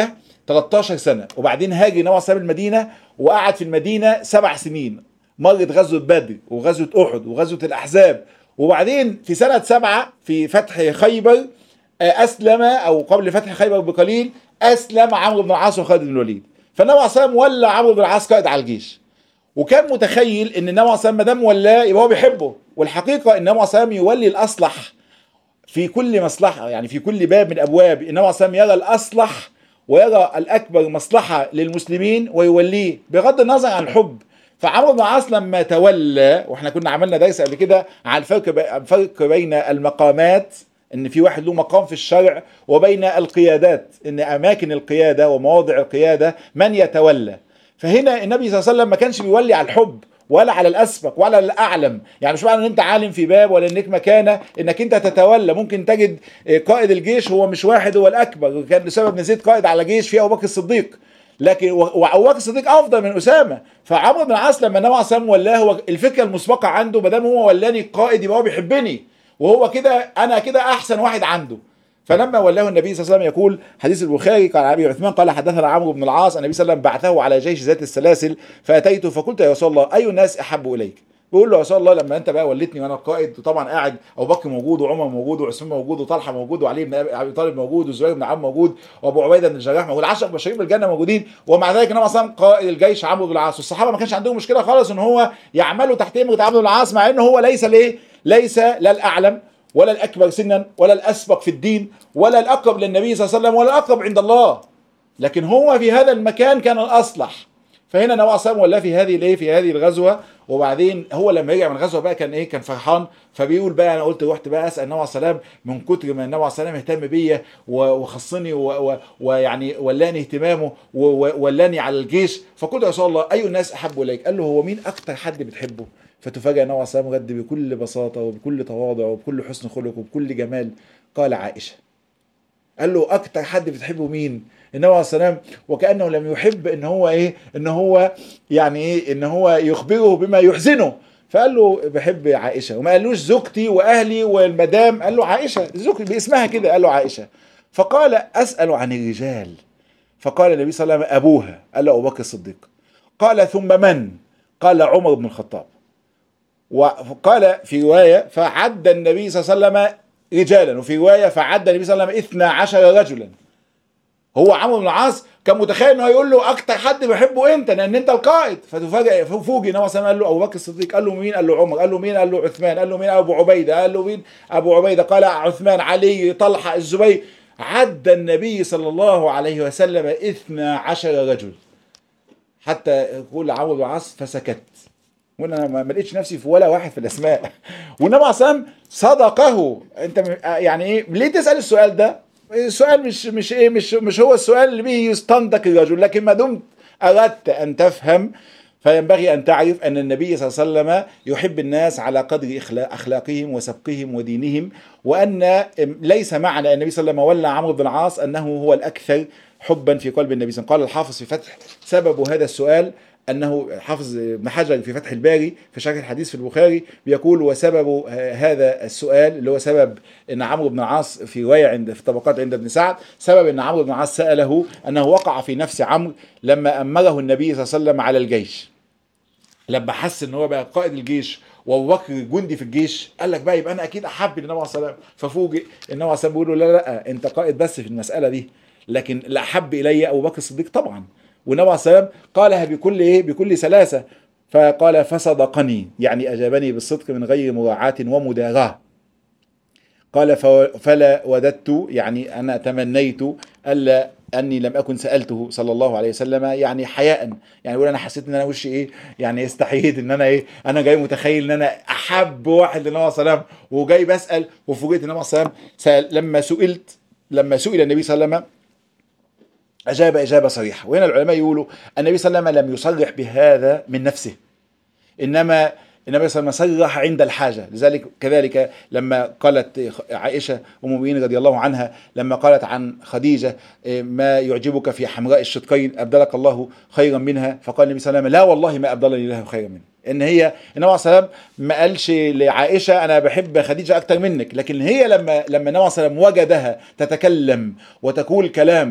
13 سنه وبعدين هاجر النبي عليه الصلاه المدينه وقعد في المدينه سبع سنين مرت غزوه بدر وغزوه احد وغزوه الاحزاب وبعدين في سنه سبعه في فتح خيبر اسلم او قبل فتح خيبر بقليل اسلم عمرو بن العاص وخالد بن الوليد فالنبي عليه الصلاه والسلام ولى عمرو بن العاص قائد على الجيش وكان متخيل ان النبي عليه الصلاه والسلام ما دام ولاه يبقى هو بيحبه والحقيقه ان النبي عليه الصلاه والسلام يولي الاصلح في كل مصلحه يعني في كل باب من ابواب النبي عليه الصلاه والسلام يرى الاصلح ويرى الاكبر مصلحه للمسلمين ويوليه بغض النظر عن الحب فعمرو بن العاص لما تولى واحنا كنا عملنا درس قبل كده عن الفرق الفرق بين المقامات ان في واحد له مقام في الشرع وبين القيادات ان اماكن القياده ومواضع القياده من يتولى فهنا النبي صلى الله عليه وسلم ما كانش بيولي على الحب ولا على الاسبق ولا على الاعلم يعني مش معنى ان انت عالم في باب ولا انك مكانه انك انت تتولى ممكن تجد قائد الجيش هو مش واحد هو الاكبر كان لسبب نزيد قائد على جيش فيه ابو بكر الصديق لكن وابو بكر الصديق افضل من اسامه فعمرو بن العاص لما النبي عليه الصلاه ولاه هو الفكره المسبقه عنده ما دام هو ولاني قائد يبقى هو بيحبني وهو كده انا كده احسن واحد عنده فلما ولاه النبي صلى الله عليه وسلم يقول حديث البخاري قال ابي عثمان قال حدثنا عمرو بن العاص النبي صلى الله عليه وسلم بعثه على جيش ذات السلاسل فاتيته فقلت يا رسول الله اي الناس احب اليك بيقول له يا رسول الله لما انت بقى وليتني وانا القائد وطبعا قاعد ابو بكر موجود وعمر موجود وعثمان موجود وطلحه موجود وعلي بن ابي طالب موجود وزبير بن عم موجود وابو عبيده بن الجراح موجود 10 مبشرين بالجنه موجودين ومع ذلك النبي صلى قائد الجيش عمرو بن العاص والصحابه ما كانش عندهم مشكله خالص ان هو يعملوا تحت امره عمرو بن العاص مع انه هو ليس ليه ليس لا الاعلم ولا الاكبر سنا ولا الاسبق في الدين ولا الاقرب للنبي صلى الله عليه وسلم ولا الاقرب عند الله لكن هو في هذا المكان كان الاصلح فهنا النبي صلى الله عليه وسلم في هذه الايه في هذه الغزوه وبعدين هو لما رجع من الغزوه بقى كان ايه كان فرحان فبيقول بقى انا قلت رحت بقى اسال النبي عليه السلام من كتر ما النبي عليه السلام اهتم بيا وخصني ويعني ولاني اهتمامه وولاني على الجيش فقلت يا رسول الله اي الناس احب اليك؟ قال له هو مين اكتر حد بتحبه؟ فتفاجأ النبي عليه السلام رد بكل بساطه وبكل تواضع وبكل حسن خلق وبكل جمال قال عائشه قال له اكتر حد بتحبه مين؟ النبي عليه السلام وكانه لم يحب ان هو ايه ان هو يعني ايه ان هو يخبره بما يحزنه فقال له بحب عائشه وما قالوش زوجتي واهلي والمدام قال له عائشه زوجتي باسمها كده قال له عائشه فقال اسال عن الرجال فقال النبي صلى الله عليه وسلم ابوها قال له ابو بكر الصديق قال ثم من قال عمر بن الخطاب وقال في روايه فعد النبي صلى الله عليه وسلم رجالا وفي روايه فعد النبي صلى الله عليه وسلم 12 رجلا هو عمرو بن العاص كان متخيل انه هيقول له اكتر حد بيحبه انت لان انت القائد فتفاجئ فوجئ ان هو قال له ابو بكر الصديق قال له مين قال له عمر قال له مين قال له عثمان قال له مين ابو عبيده قال له مين ابو عبيده قال عثمان علي طلحه الزبير عد النبي صلى الله عليه وسلم 12 رجل حتى يقول عمرو بن العاص فسكت وانا ما لقيتش نفسي في ولا واحد في الاسماء والنبي عليه الصلاه صدقه انت يعني ايه ليه تسال السؤال ده السؤال مش مش ايه مش مش هو السؤال اللي به يستنطق الرجل لكن ما دمت اردت ان تفهم فينبغي ان تعرف ان النبي صلى الله عليه وسلم يحب الناس على قدر اخلاقهم وسبقهم ودينهم وان ليس معنى النبي صلى الله عليه وسلم ولى عمرو بن العاص انه هو الاكثر حبا في قلب النبي صلى الله عليه وسلم قال الحافظ في فتح سبب هذا السؤال انه حافظ ابن حجر في فتح الباري في شرح الحديث في البخاري بيقول وسبب هذا السؤال اللي هو سبب ان عمرو بن العاص في روايه عند في طبقات عند ابن سعد سبب ان عمرو بن العاص ساله انه وقع في نفس عمرو لما امره النبي صلى الله عليه وسلم على الجيش لما حس ان هو بقى قائد الجيش وابو بكر جندي في الجيش قال لك بقى يبقى انا اكيد احب النبي عليه الصلاه والسلام ففوجئ النبي عليه الصلاه بيقول له لا لا انت قائد بس في المساله دي لكن الاحب الي ابو بكر الصديق طبعا والنبي عليه السلام قالها بكل ايه بكل سلاسه فقال فصدقني يعني اجابني بالصدق من غير مراعاه ومداراه قال فلا وددت يعني انا تمنيت الا اني لم اكن سالته صلى الله عليه وسلم يعني حياء يعني يقول انا حسيت ان انا وشي ايه يعني استحييت ان انا ايه انا جاي متخيل ان انا احب واحد للنبي عليه السلام وجاي بسال وفوجئت النبي عليه السلام لما سئلت لما سئل النبي صلى الله عليه وسلم أجاب إجابة صريحة وهنا العلماء يقولوا النبي صلى الله عليه وسلم لم يصرح بهذا من نفسه إنما النبي صلى الله عليه وسلم صرح عند الحاجة لذلك كذلك لما قالت عائشة أم المؤمنين رضي الله عنها لما قالت عن خديجة ما يعجبك في حمراء الشدقين أبدلك الله خيرا منها فقال النبي صلى الله عليه وسلم لا والله ما أبدلني الله خيرا منها ان هي النبي عليه الصلاه ما قالش لعائشه انا بحب خديجه اكتر منك لكن هي لما لما النبي عليه الصلاه وجدها تتكلم وتقول كلام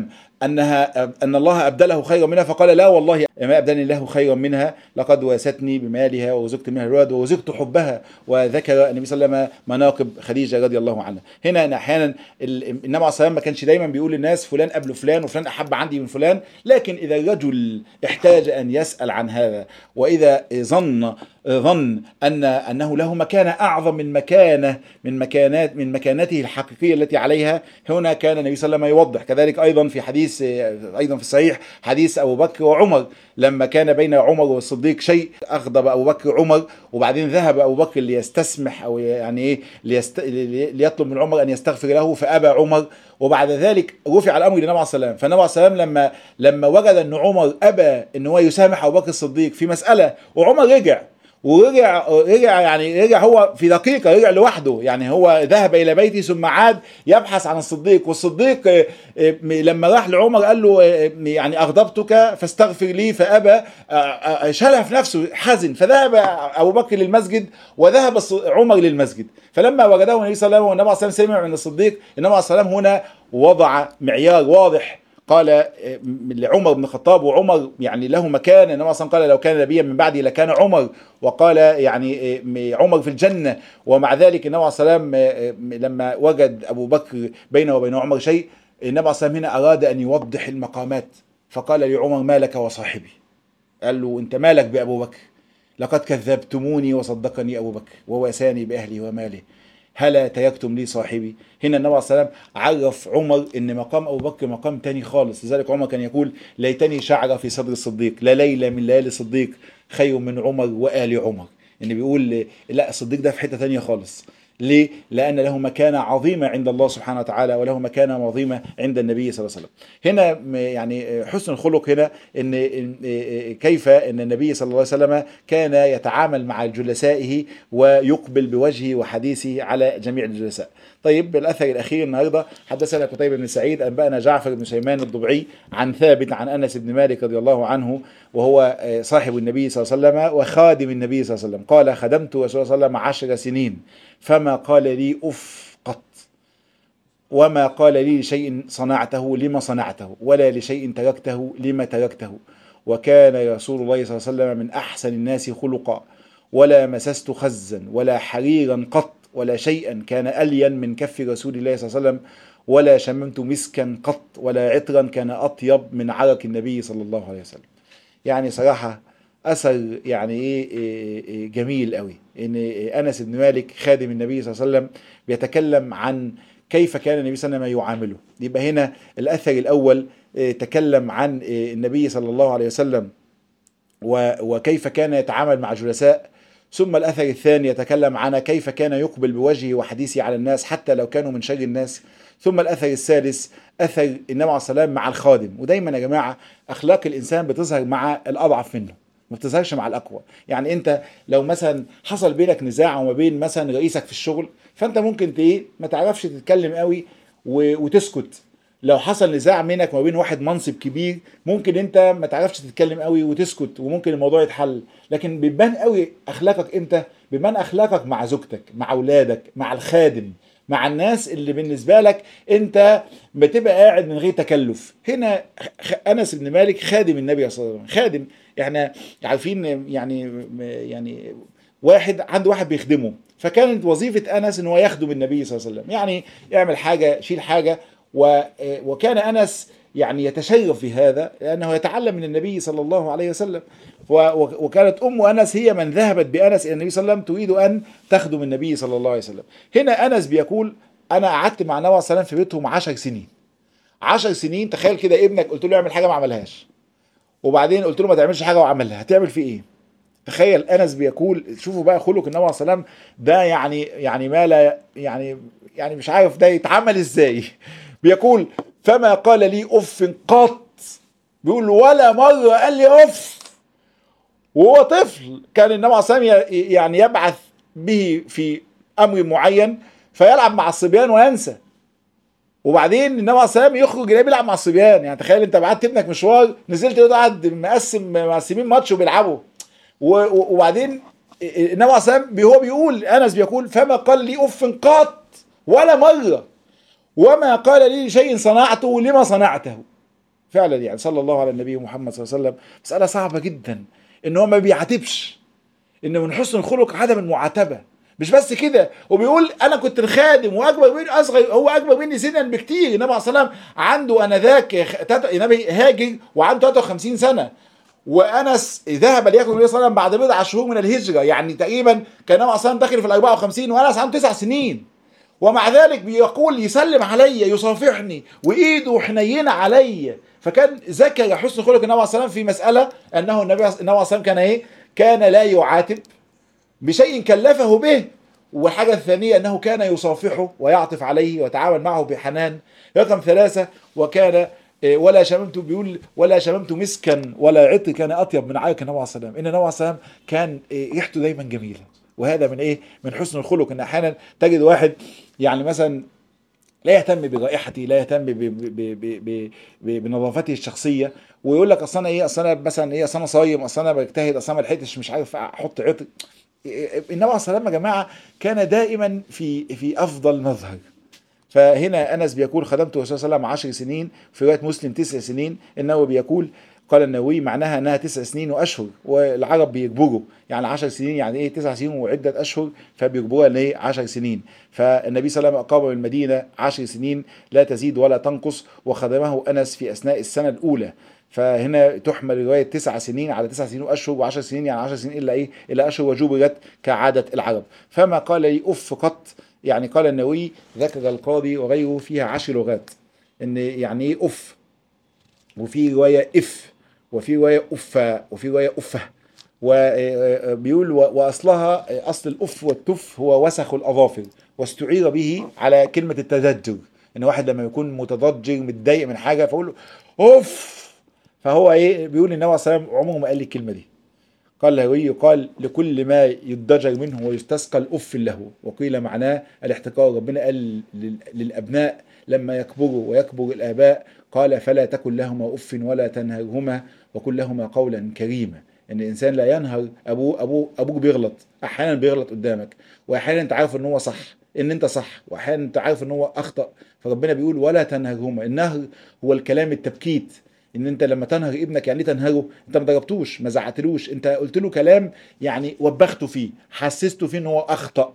انها ان الله ابدله خيرا منها فقال لا والله ما ابدلني الله خيرا منها لقد واستني بمالها ووزقت منها الولد ووزقت حبها وذكر النبي صلى الله عليه وسلم مناقب خديجه رضي الله عنها هنا إن احيانا ال- النبي عليه الصلاه والسلام ما كانش دايما بيقول للناس فلان قبل فلان وفلان احب عندي من فلان لكن اذا الرجل احتاج ان يسال عن هذا واذا ظن ظن ان انه له مكانه اعظم من مكانه من مكانات من مكانته الحقيقيه التي عليها هنا كان النبي صلى الله عليه وسلم يوضح كذلك ايضا في حديث ايضا في الصحيح حديث ابو بكر وعمر لما كان بين عمر والصديق شيء اغضب ابو بكر عمر وبعدين ذهب ابو بكر ليستسمح او يعني ايه ليست... ليطلب من عمر ان يستغفر له فابى عمر وبعد ذلك رفع الامر للنبي عليه الصلاه والسلام فالنبي عليه الصلاه والسلام لما لما وجد ان عمر ابى ان هو يسامح ابو بكر الصديق في مساله وعمر رجع ورجع رجع يعني رجع هو في دقيقه رجع لوحده يعني هو ذهب الى بيته ثم عاد يبحث عن الصديق والصديق آه، آه، لما راح لعمر قال له آه، يعني اغضبتك فاستغفر لي فابى آه، آه، شالها في نفسه حزن فذهب ابو بكر للمسجد وذهب الص- عمر للمسجد فلما وجده النبي صلى الله عليه وسلم والنبي صلى الله عليه وسلم سمع من الصديق النبي عليه الصلاه والسلام هنا وضع معيار واضح قال آه، لعمر بن الخطاب وعمر يعني له مكان النبي صلى الله عليه وسلم قال لو كان نبيا من بعدي لكان عمر وقال يعني آه، عمر في الجنه ومع ذلك النبي عليه الصلاه والسلام آه، آه، لما وجد ابو بكر بينه وبين عمر شيء النبي عليه الصلاه والسلام هنا اراد ان يوضح المقامات فقال لعمر ما لك وصاحبي قال له انت مالك بابو بكر لقد كذبتموني وصدقني ابو بكر وواساني باهلي وماله هلا تيكتم لي صاحبي هنا النبي عليه الصلاه والسلام عرف عمر ان مقام ابو بكر مقام تاني خالص لذلك عمر كان يقول ليتني شعر في صدر الصديق لا ليله من ليالي الصديق خير من عمر وال عمر ان بيقول لا الصديق ده في حته تانية خالص ليه؟ لأن له مكانة عظيمة عند الله سبحانه وتعالى وله مكانة عظيمة عند النبي صلى الله عليه وسلم. هنا م- يعني حسن الخلق هنا إن إن- كيف أن النبي صلى الله عليه وسلم كان يتعامل مع جلسائه ويقبل بوجهه وحديثه على جميع الجلساء. طيب الأثر الأخير النهارده حدثنا قتيبة بن سعيد أنبأنا جعفر بن سليمان الضبعي عن ثابت عن أنس بن مالك رضي الله عنه وهو آه، صاحب النبي صلى الله عليه وسلم وخادم النبي صلى الله عليه وسلم قال خدمت رسول الله صلى الله عليه وسلم عشر سنين فما قال لي أف قط وما قال لي لشيء صنعته لما صنعته ولا لشيء تركته لما تركته وكان رسول الله صلى الله عليه وسلم من أحسن الناس خلقا ولا مسست خزا ولا حريرا قط ولا شيئا كان ألين من كف رسول الله صلى الله عليه وسلم ولا شممت مسكا قط ولا عطرا كان أطيب من عرق النبي صلى الله عليه وسلم يعني صراحة أثر يعني إيه إيه إيه جميل قوي إن أنس بن مالك خادم النبي صلى الله عليه وسلم بيتكلم عن كيف كان النبي صلى الله عليه وسلم يعامله يبقى هنا الأثر الأول إيه، تكلم عن إيه، النبي صلى الله عليه وسلم و- وكيف كان يتعامل مع جلساء ثم الأثر الثاني يتكلم عن كيف كان يقبل بوجهه وحديثه على الناس حتى لو كانوا من شر الناس ثم الأثر الثالث أثر النبي عليه السلام مع الخادم ودايما يا جماعة أخلاق الإنسان بتظهر مع الأضعف منه ما بتظهرش مع الأقوى يعني أنت لو مثلا حصل بينك نزاع وما بين مثلا رئيسك في الشغل فأنت ممكن ت- إيه ما تعرفش تتكلم قوي و- وتسكت لو حصل نزاع بينك وما بين واحد منصب كبير ممكن انت ما تعرفش تتكلم قوي وتسكت وممكن الموضوع يتحل لكن بيبان قوي اخلاقك امتى بيبان اخلاقك مع زوجتك مع اولادك مع الخادم مع الناس اللي بالنسبه لك انت بتبقى قاعد من غير تكلف هنا خ- انس بن مالك خادم النبي صلى الله عليه وسلم خادم احنا عارفين يعني يعني واحد عنده واحد بيخدمه فكانت وظيفه انس ان هو يخدم النبي صلى الله عليه وسلم يعني يعمل حاجه يشيل حاجه و- وكان انس يعني يتشرف في هذا لانه يتعلم من النبي صلى الله عليه وسلم و- وكانت ام انس هي من ذهبت بانس الى النبي صلى الله عليه وسلم تريد ان تخدم النبي صلى الله عليه وسلم هنا انس بيقول انا قعدت مع النبي صلى الله عليه وسلم في بيتهم عشر سنين عشر سنين تخيل كده ابنك قلت له اعمل حاجه ما عملهاش وبعدين قلت له ما تعملش حاجه وعملها هتعمل فيه ايه تخيل انس بيقول شوفوا بقى خلق النبي عليه الصلاه والسلام ده يعني يعني ما لا يعني يعني مش عارف ده يتعمل ازاي بيقول فما قال لي اف قط بيقول ولا مره قال لي اف وهو طفل كان النبي عليه الصلاه والسلام ي- يعني يبعث به في امر معين فيلعب مع الصبيان وينسى وبعدين النبي عليه الصلاه والسلام يخرج يلاقيه بيلعب مع الصبيان يعني تخيل انت بعت ابنك مشوار نزلت لقيته قاعد مقسم مقسمين ماتش وبيلعبوا و- و- وبعدين النبي عليه الصلاه والسلام بي- هو بيقول انس بيقول فما قال لي اف قط ولا مره وما قال لي شيء صنعته لما صنعته فعلا يعني صلى الله على النبي محمد صلى الله عليه وسلم مساله صعبه جدا ان هو ما بيعاتبش ان من حسن الخلق عدم المعاتبه مش بس كده وبيقول انا كنت الخادم واكبر مني اصغر هو اكبر مني سنا بكتير النبي عليه الصلاه والسلام عنده انذاك النبي هاجر وعنده 53 سنه وانس ذهب ليأكل النبي صلى الله عليه وسلم بعد بضع شهور من الهجره يعني تقريبا كان النبي عليه الصلاه والسلام داخل في ال 54 وانس عنده تسع سنين ومع ذلك بيقول يسلم علي يصافحني وايده حنينه علي فكان ذكر حسن خلق النبي عليه الصلاه والسلام في مساله انه النبي النبي عليه الصلاه والسلام كان ايه؟ كان لا يعاتب بشيء كلفه به والحاجة الثانية أنه كان يصافحه ويعطف عليه ويتعامل معه بحنان رقم ثلاثة وكان ولا شممت بيقول ولا شممت مسكا ولا عطر كان أطيب من عرق النبي عليه الصلاة والسلام إن النبي عليه الصلاة والسلام كان ريحته دايما جميلة وهذا من إيه من حسن الخلق إن أحيانا تجد واحد يعني مثلا لا يهتم برائحته لا يهتم ب ب ب ب ب بنظافته الشخصيه ويقول لك اصل انا ايه اصل انا مثلا ايه اصل انا صايم اصل انا بجتهد اصل انا ما لحقتش مش عارف احط عطر النبي عليه الصلاه والسلام يا جماعه كان دائما في في افضل مظهر فهنا انس بيقول خدمت الرسول صلى الله عليه وسلم 10 سنين في روايه مسلم تسع سنين النووي بيقول قال النووي معناها انها تسع سنين واشهر والعرب بيجبروا يعني 10 سنين يعني ايه تسع سنين وعده اشهر فبيجبروها ان ايه 10 سنين فالنبي صلى الله عليه وسلم اقام بالمدينه 10 سنين لا تزيد ولا تنقص وخدمه انس في اثناء السنه الاولى فهنا تحمل روايه تسع سنين على تسع سنين واشهر وعشر سنين يعني عشر سنين الا ايه الا اشهر وجبرت كعاده العرب فما قال لي اف قط يعني قال النووي ذكر القاضي وغيره فيها عشر لغات ان يعني ايه اف وفي روايه اف وفي روايه افا وفي روايه افه وبيقول واصلها اصل الاف والتف هو وسخ الاظافر واستعير به على كلمه التزجر ان واحد لما يكون متضجر متضايق من حاجه فاقول له اوف فهو ايه بيقول النبي عليه الصلاه والسلام عمره ما قال لي الكلمه دي قال الهوي قال لكل ما يضجر منه ويستسقى الاف له وقيل معناه الاحتقار ربنا قال للابناء لما يكبروا ويكبر الاباء قال فلا تكن لهما اف ولا تنهرهما وكن لهما قولا كريما ان الانسان لا ينهر ابوه ابوه ابوك بيغلط احيانا بيغلط قدامك واحيانا انت عارف ان هو صح ان انت صح واحيانا انت عارف ان هو اخطا فربنا بيقول ولا تنهرهما النهر هو الكلام التبكيت ان انت لما تنهر ابنك يعني ايه تنهره انت ما ضربتوش ما زعقتلوش انت قلت له كلام يعني وبخته فيه حسسته فيه ان هو اخطا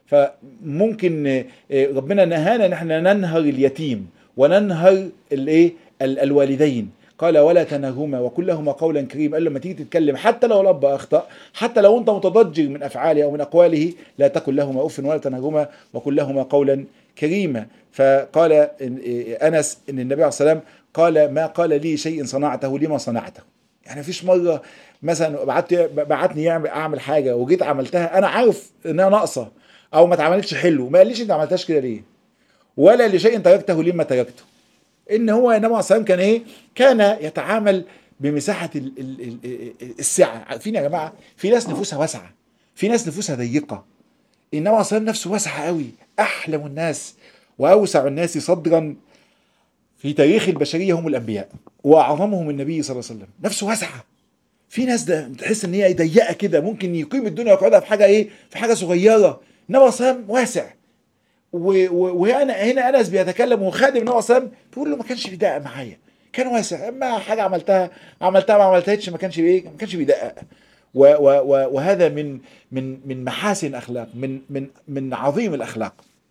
فممكن ربنا نهانا ان احنا ننهر اليتيم وننهر الايه الوالدين قال ولا تنهرهما وقل لهما قولا كريما قال لما تيجي تتكلم حتى لو الاب اخطا حتى لو انت متضجر من افعاله او من اقواله لا تقل لهما اف ولا تنهرهما وقل لهما قولا كريما فقال انس ان النبي عليه الصلاه والسلام قال ما قال لي شيء صنعته لما صنعته يعني مفيش مره مثلا بعت بعتني اعمل حاجه وجيت عملتها انا عارف انها ناقصه او ما اتعملتش حلو ما قاليش انت ما عملتهاش كده ليه ولا لشيء تركته لما تركته ان هو النبي عليه الصلاه كان ايه كان يتعامل بمساحه ال ال ال السعه عارفين يا جماعه في ناس نفوسها واسعه في ناس نفوسها ضيقه النبي عليه الصلاه نفسه واسعه قوي احلم الناس واوسع الناس صدرا في تاريخ البشريه هم الانبياء واعظمهم النبي صلى الله عليه وسلم نفسه واسعه في ناس ده تحس ان هي ضيقه كده ممكن يقيم الدنيا ويقعدها في حاجه ايه في حاجه صغيره النبي صلى الله واسع وهنا هنا انس بيتكلم وخادم النبي صلى الله بيقول له ما كانش بيدقق معايا كان واسع اما حاجه عملتها عملتها ما عملتهاش ما كانش بايه ما كانش بيدقق وهذا من من من محاسن اخلاق من من من عظيم الاخلاق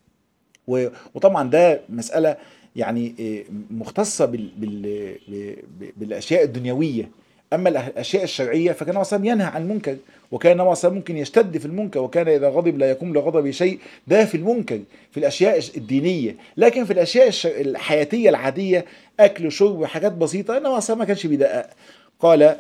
وطبعا ده مساله يعني مختصه بال بال بالاشياء الدنيويه اما الاشياء الشرعيه فكان النبي ينهى عن المنكر وكان النبي ممكن يشتد في المنكر وكان اذا غضب لا يقوم لغضب شيء ده في المنكر في الاشياء الدينيه لكن في الاشياء الحياتيه العاديه اكل وشرب وحاجات بسيطه النبي ما كانش بيدقق قال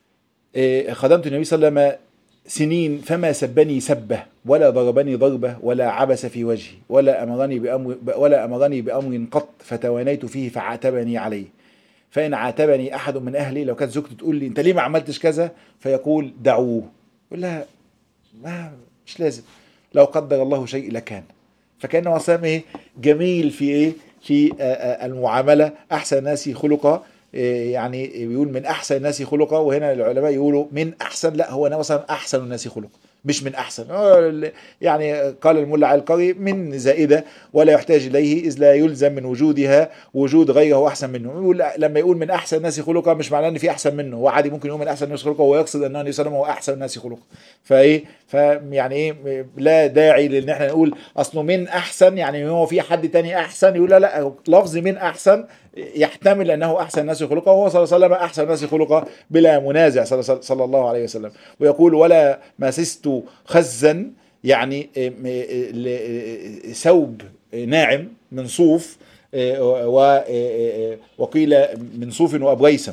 خدمت النبي صلى الله عليه وسلم سنين فما سبني سبه ولا ضربني ضربه ولا عبس في وجهي ولا امرني بامر ولا امرني بامر قط فتوانيت فيه فعاتبني عليه فان عاتبني احد من اهلي لو كانت زوجته تقول لي انت ليه ما عملتش كذا فيقول دعوه يقول لها ما مش لازم لو قدر الله شيء لكان فكان وسام ايه جميل في ايه في المعامله احسن الناس خلقا يعني بيقول من احسن الناس خلقا وهنا العلماء يقولوا من احسن لا هو نبي احسن الناس خلقا مش من احسن آه، يعني قال الملا علي القري من زائده ولا يحتاج اليه اذ لا يلزم من وجودها وجود غيره احسن منه يقول لما يقول من احسن الناس خلقا مش معناه ان في احسن منه هو عادي ممكن يقول من احسن الناس خلقا ويقصد ان النبي صلى الله عليه وسلم هو احسن الناس خلقا فايه فيعني ايه لا داعي لان احنا نقول اصله من احسن يعني هو في حد تاني احسن يقول لا لا لفظ من احسن يحتمل انه احسن الناس خلقا وهو صلى الله عليه وسلم احسن الناس خلقا بلا منازع صلى صلى الله عليه وسلم ويقول ولا مسست خزا يعني إيه، إيه، ثوب ناعم من صوف إيه، و- وقيل من صوف وابغيسم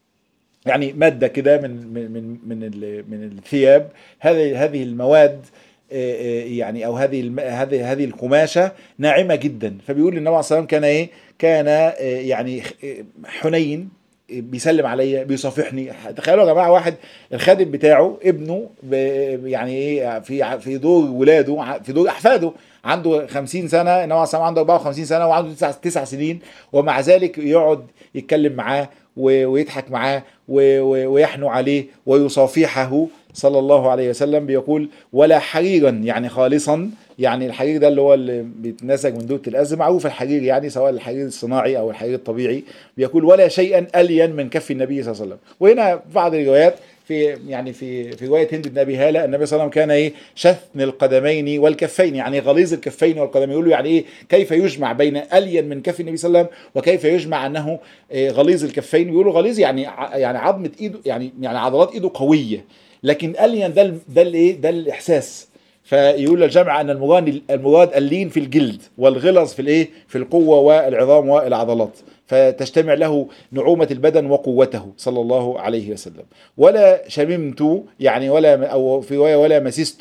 يعني ماده كده من من من من ال- من الثياب هذه هذه المواد آه، آه، يعني او هذه الم- هذه هذه القماشه ناعمه جدا فبيقول النبي عليه الصلاه والسلام كان ايه كان آه، يعني خ- آه، حنين آه، بيسلم عليا بيصافحني تخيلوا يا جماعه واحد الخادم بتاعه ابنه ب- يعني ايه في ع- في دور ولاده ع- في دور احفاده عنده 50 سنه النبي عليه الصلاه والسلام عنده 54 سنه وعنده 9 9 سنين ومع ذلك يقعد يتكلم معاه و- ويضحك معاه و- و- ويحنو عليه ويصافحه صلى الله عليه وسلم بيقول ولا حريرا يعني خالصا يعني الحرير ده اللي هو اللي بيتنسج من دودة الأز معروف الحرير يعني سواء الحرير الصناعي أو الحرير الطبيعي بيقول ولا شيئا ألين من كف النبي صلى الله عليه وسلم وهنا في بعض الروايات في يعني في في روايه هند بن ابي هاله النبي صلى الله عليه وسلم كان ايه شثن القدمين والكفين يعني غليظ الكفين والقدمين يقول له يعني ايه كيف يجمع بين الين من كف النبي صلى الله عليه وسلم وكيف يجمع انه إيه غليظ الكفين بيقولوا غليظ يعني ع- يعني عظمه ايده يعني يعني عضلات ايده قويه لكن الين ده ال- ده الايه ده الاحساس فيقول الجمع ان المراد المراد اللين في الجلد والغلظ في الايه في القوه والعظام والعضلات فتجتمع له نعومة البدن وقوته صلى الله عليه وسلم ولا شممت يعني ولا أو في رواية ولا مسست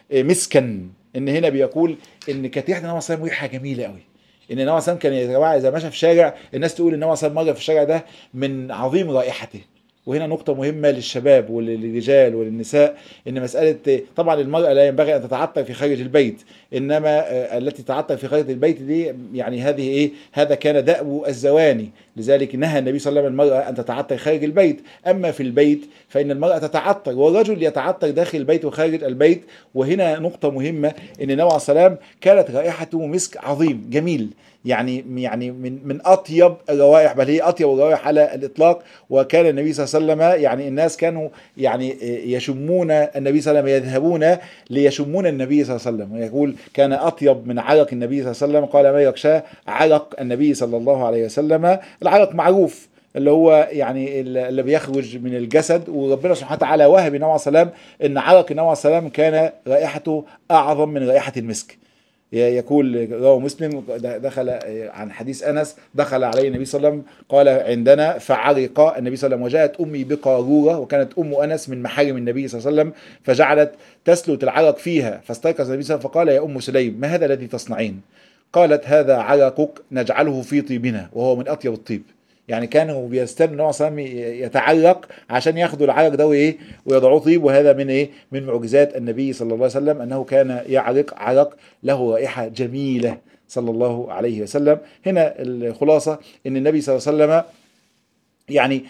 مسكا إن هنا بيقول إن كانت ريحة النبي صلى الله عليه وسلم ريحة جميلة قوي إن النبي صلى الله عليه وسلم كان يا جماعة إذا مشى في شارع الناس تقول النبي صلى الله عليه وسلم مر في الشارع ده من عظيم رائحته وهنا نقطة مهمة للشباب وللرجال وللنساء إن مسألة طبعا المرأة لا ينبغي أن تتعطر في خارج البيت إنما آه، التي تتعطر في خارج البيت دي يعني هذه إيه هذا كان دأب الزواني لذلك نهى النبي صلى الله عليه وسلم المرأة أن تتعطر خارج البيت أما في البيت فإن المرأة تتعطر والرجل يتعطر داخل البيت وخارج البيت وهنا نقطة مهمة إن النبي عليه الصلاة والسلام كانت رائحته مسك عظيم جميل يعني يعني من من اطيب الروائح بل هي اطيب الروائح على الاطلاق وكان النبي صلى الله عليه وسلم يعني الناس كانوا يعني يشمون النبي صلى الله عليه وسلم يذهبون ليشمون النبي صلى الله عليه وسلم ويقول كان اطيب من عرق النبي صلى الله عليه وسلم قال ما يخشى عرق النبي صلى الله عليه وسلم العرق معروف اللي هو يعني اللي بيخرج من الجسد وربنا سبحانه وتعالى وهب النبي عليه الصلاه والسلام ان عرق النبي عليه الصلاه والسلام كان رائحته اعظم من رائحه المسك يقول رواه مسلم دخل عن حديث انس دخل عليه النبي صلى الله عليه وسلم قال عندنا فعرق النبي صلى الله عليه وسلم وجاءت امي بقاروره وكانت ام انس من محارم النبي صلى الله عليه وسلم فجعلت تسلت العرق فيها فاستيقظ النبي صلى الله عليه وسلم فقال يا ام سليم ما هذا الذي تصنعين؟ قالت هذا عرقك نجعله في طيبنا وهو من اطيب الطيب يعني كانوا بيستنوا النبي صلى الله عليه وسلم يتعرق عشان ياخدوا العرق ده وايه ويضعوه طيب وهذا من ايه من معجزات النبي صلى الله عليه وسلم انه كان يعرق عرق له رائحه جميله صلى الله عليه وسلم هنا الخلاصه ان النبي صلى الله عليه وسلم يعني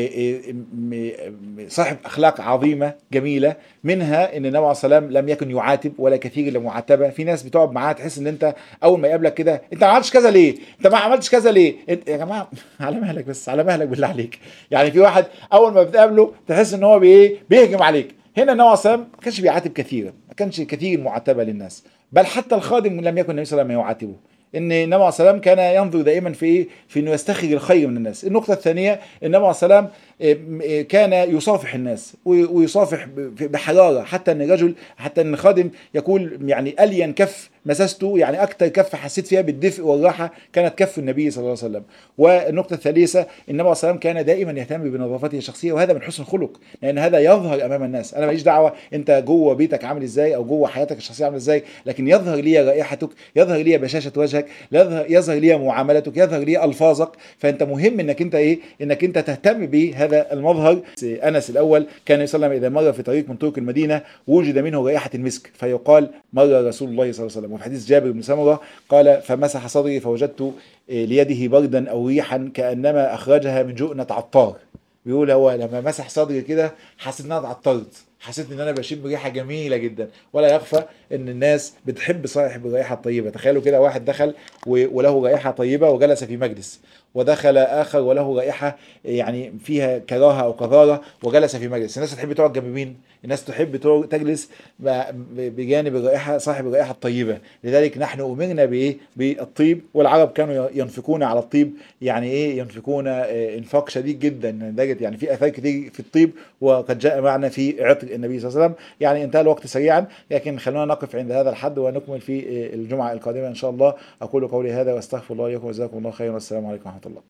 صاحب اخلاق عظيمه جميله منها ان النبي عليه الصلاه والسلام لم يكن يعاتب ولا كثير المعاتبه في ناس بتقعد معاه تحس ان انت اول ما يقابلك كده انت ما عملتش كذا ليه انت ما عملتش كذا ليه انت يا جماعه على مهلك بس على مهلك بالله عليك يعني في واحد اول ما بتقابله تحس ان هو بايه بيهجم عليك هنا النبي عليه الصلاه والسلام ما كانش بيعاتب كثيرا ما كانش كثير معاتبه للناس بل حتى الخادم لم يكن النبي صلى الله عليه وسلم يعاتبه ان النبي عليه السلام كان ينظر دائما في ايه في انه يستخرج الخير من الناس النقطه الثانيه النبي عليه السلام كان يصافح الناس ويصافح بحراره حتى ان الرجل حتى ان الخادم يقول يعني الين كف مسسته يعني اكثر كف حسيت فيها بالدفء والراحه كانت كف النبي صلى الله عليه وسلم والنقطه الثالثه النبي عليه السلام كان دائما يهتم بنظافته الشخصيه وهذا من حسن الخلق لان هذا يظهر امام الناس انا ماليش دعوه انت جوه بيتك عامل ازاي او جوه حياتك الشخصيه عامل ازاي لكن يظهر لي رائحتك يظهر لي بشاشه وجهك يظهر, يظهر لي معاملتك يظهر لي الفاظك فانت مهم انك انت ايه انك انت تهتم بهذا المظهر انس الاول كان صلى الله عليه وسلم اذا مر في طريق من طرق المدينه وجد منه رائحه المسك فيقال مر رسول الله صلى الله عليه وسلم وفي حديث جابر بن سمره قال فمسح صدري فوجدت ليده بردا او ريحا كانما اخرجها من جؤنه عطار بيقول هو لما مسح صدري كده حسيت ان انا اتعطرت حسيت ان انا بشم ريحه جميله جدا ولا يخفى ان الناس بتحب صاحب الرائحه الطيبه تخيلوا كده واحد دخل و- وله رائحه طيبه وجلس في مجلس ودخل اخر وله رائحه يعني فيها كراهه او قذاره وجلس في مجلس الناس تحب تقعد جنب مين الناس تحب تقعد- تجلس ب- بجانب الرائحه صاحب الرائحه الطيبه لذلك نحن امرنا بايه بالطيب والعرب كانوا ينفقون على الطيب يعني ايه ينفقون آه، انفاق شديد جدا لدرجه يعني في اثار كتير في الطيب وقد جاء معنا في عطر النبي صلى الله عليه وسلم يعني انتهى الوقت سريعا لكن خلونا نقف عند هذا الحد ونكمل في آه، الجمعه القادمه ان شاء الله اقول قولي هذا واستغفر الله لكم وجزاكم الله خيرا والسلام عليكم ورحمه الله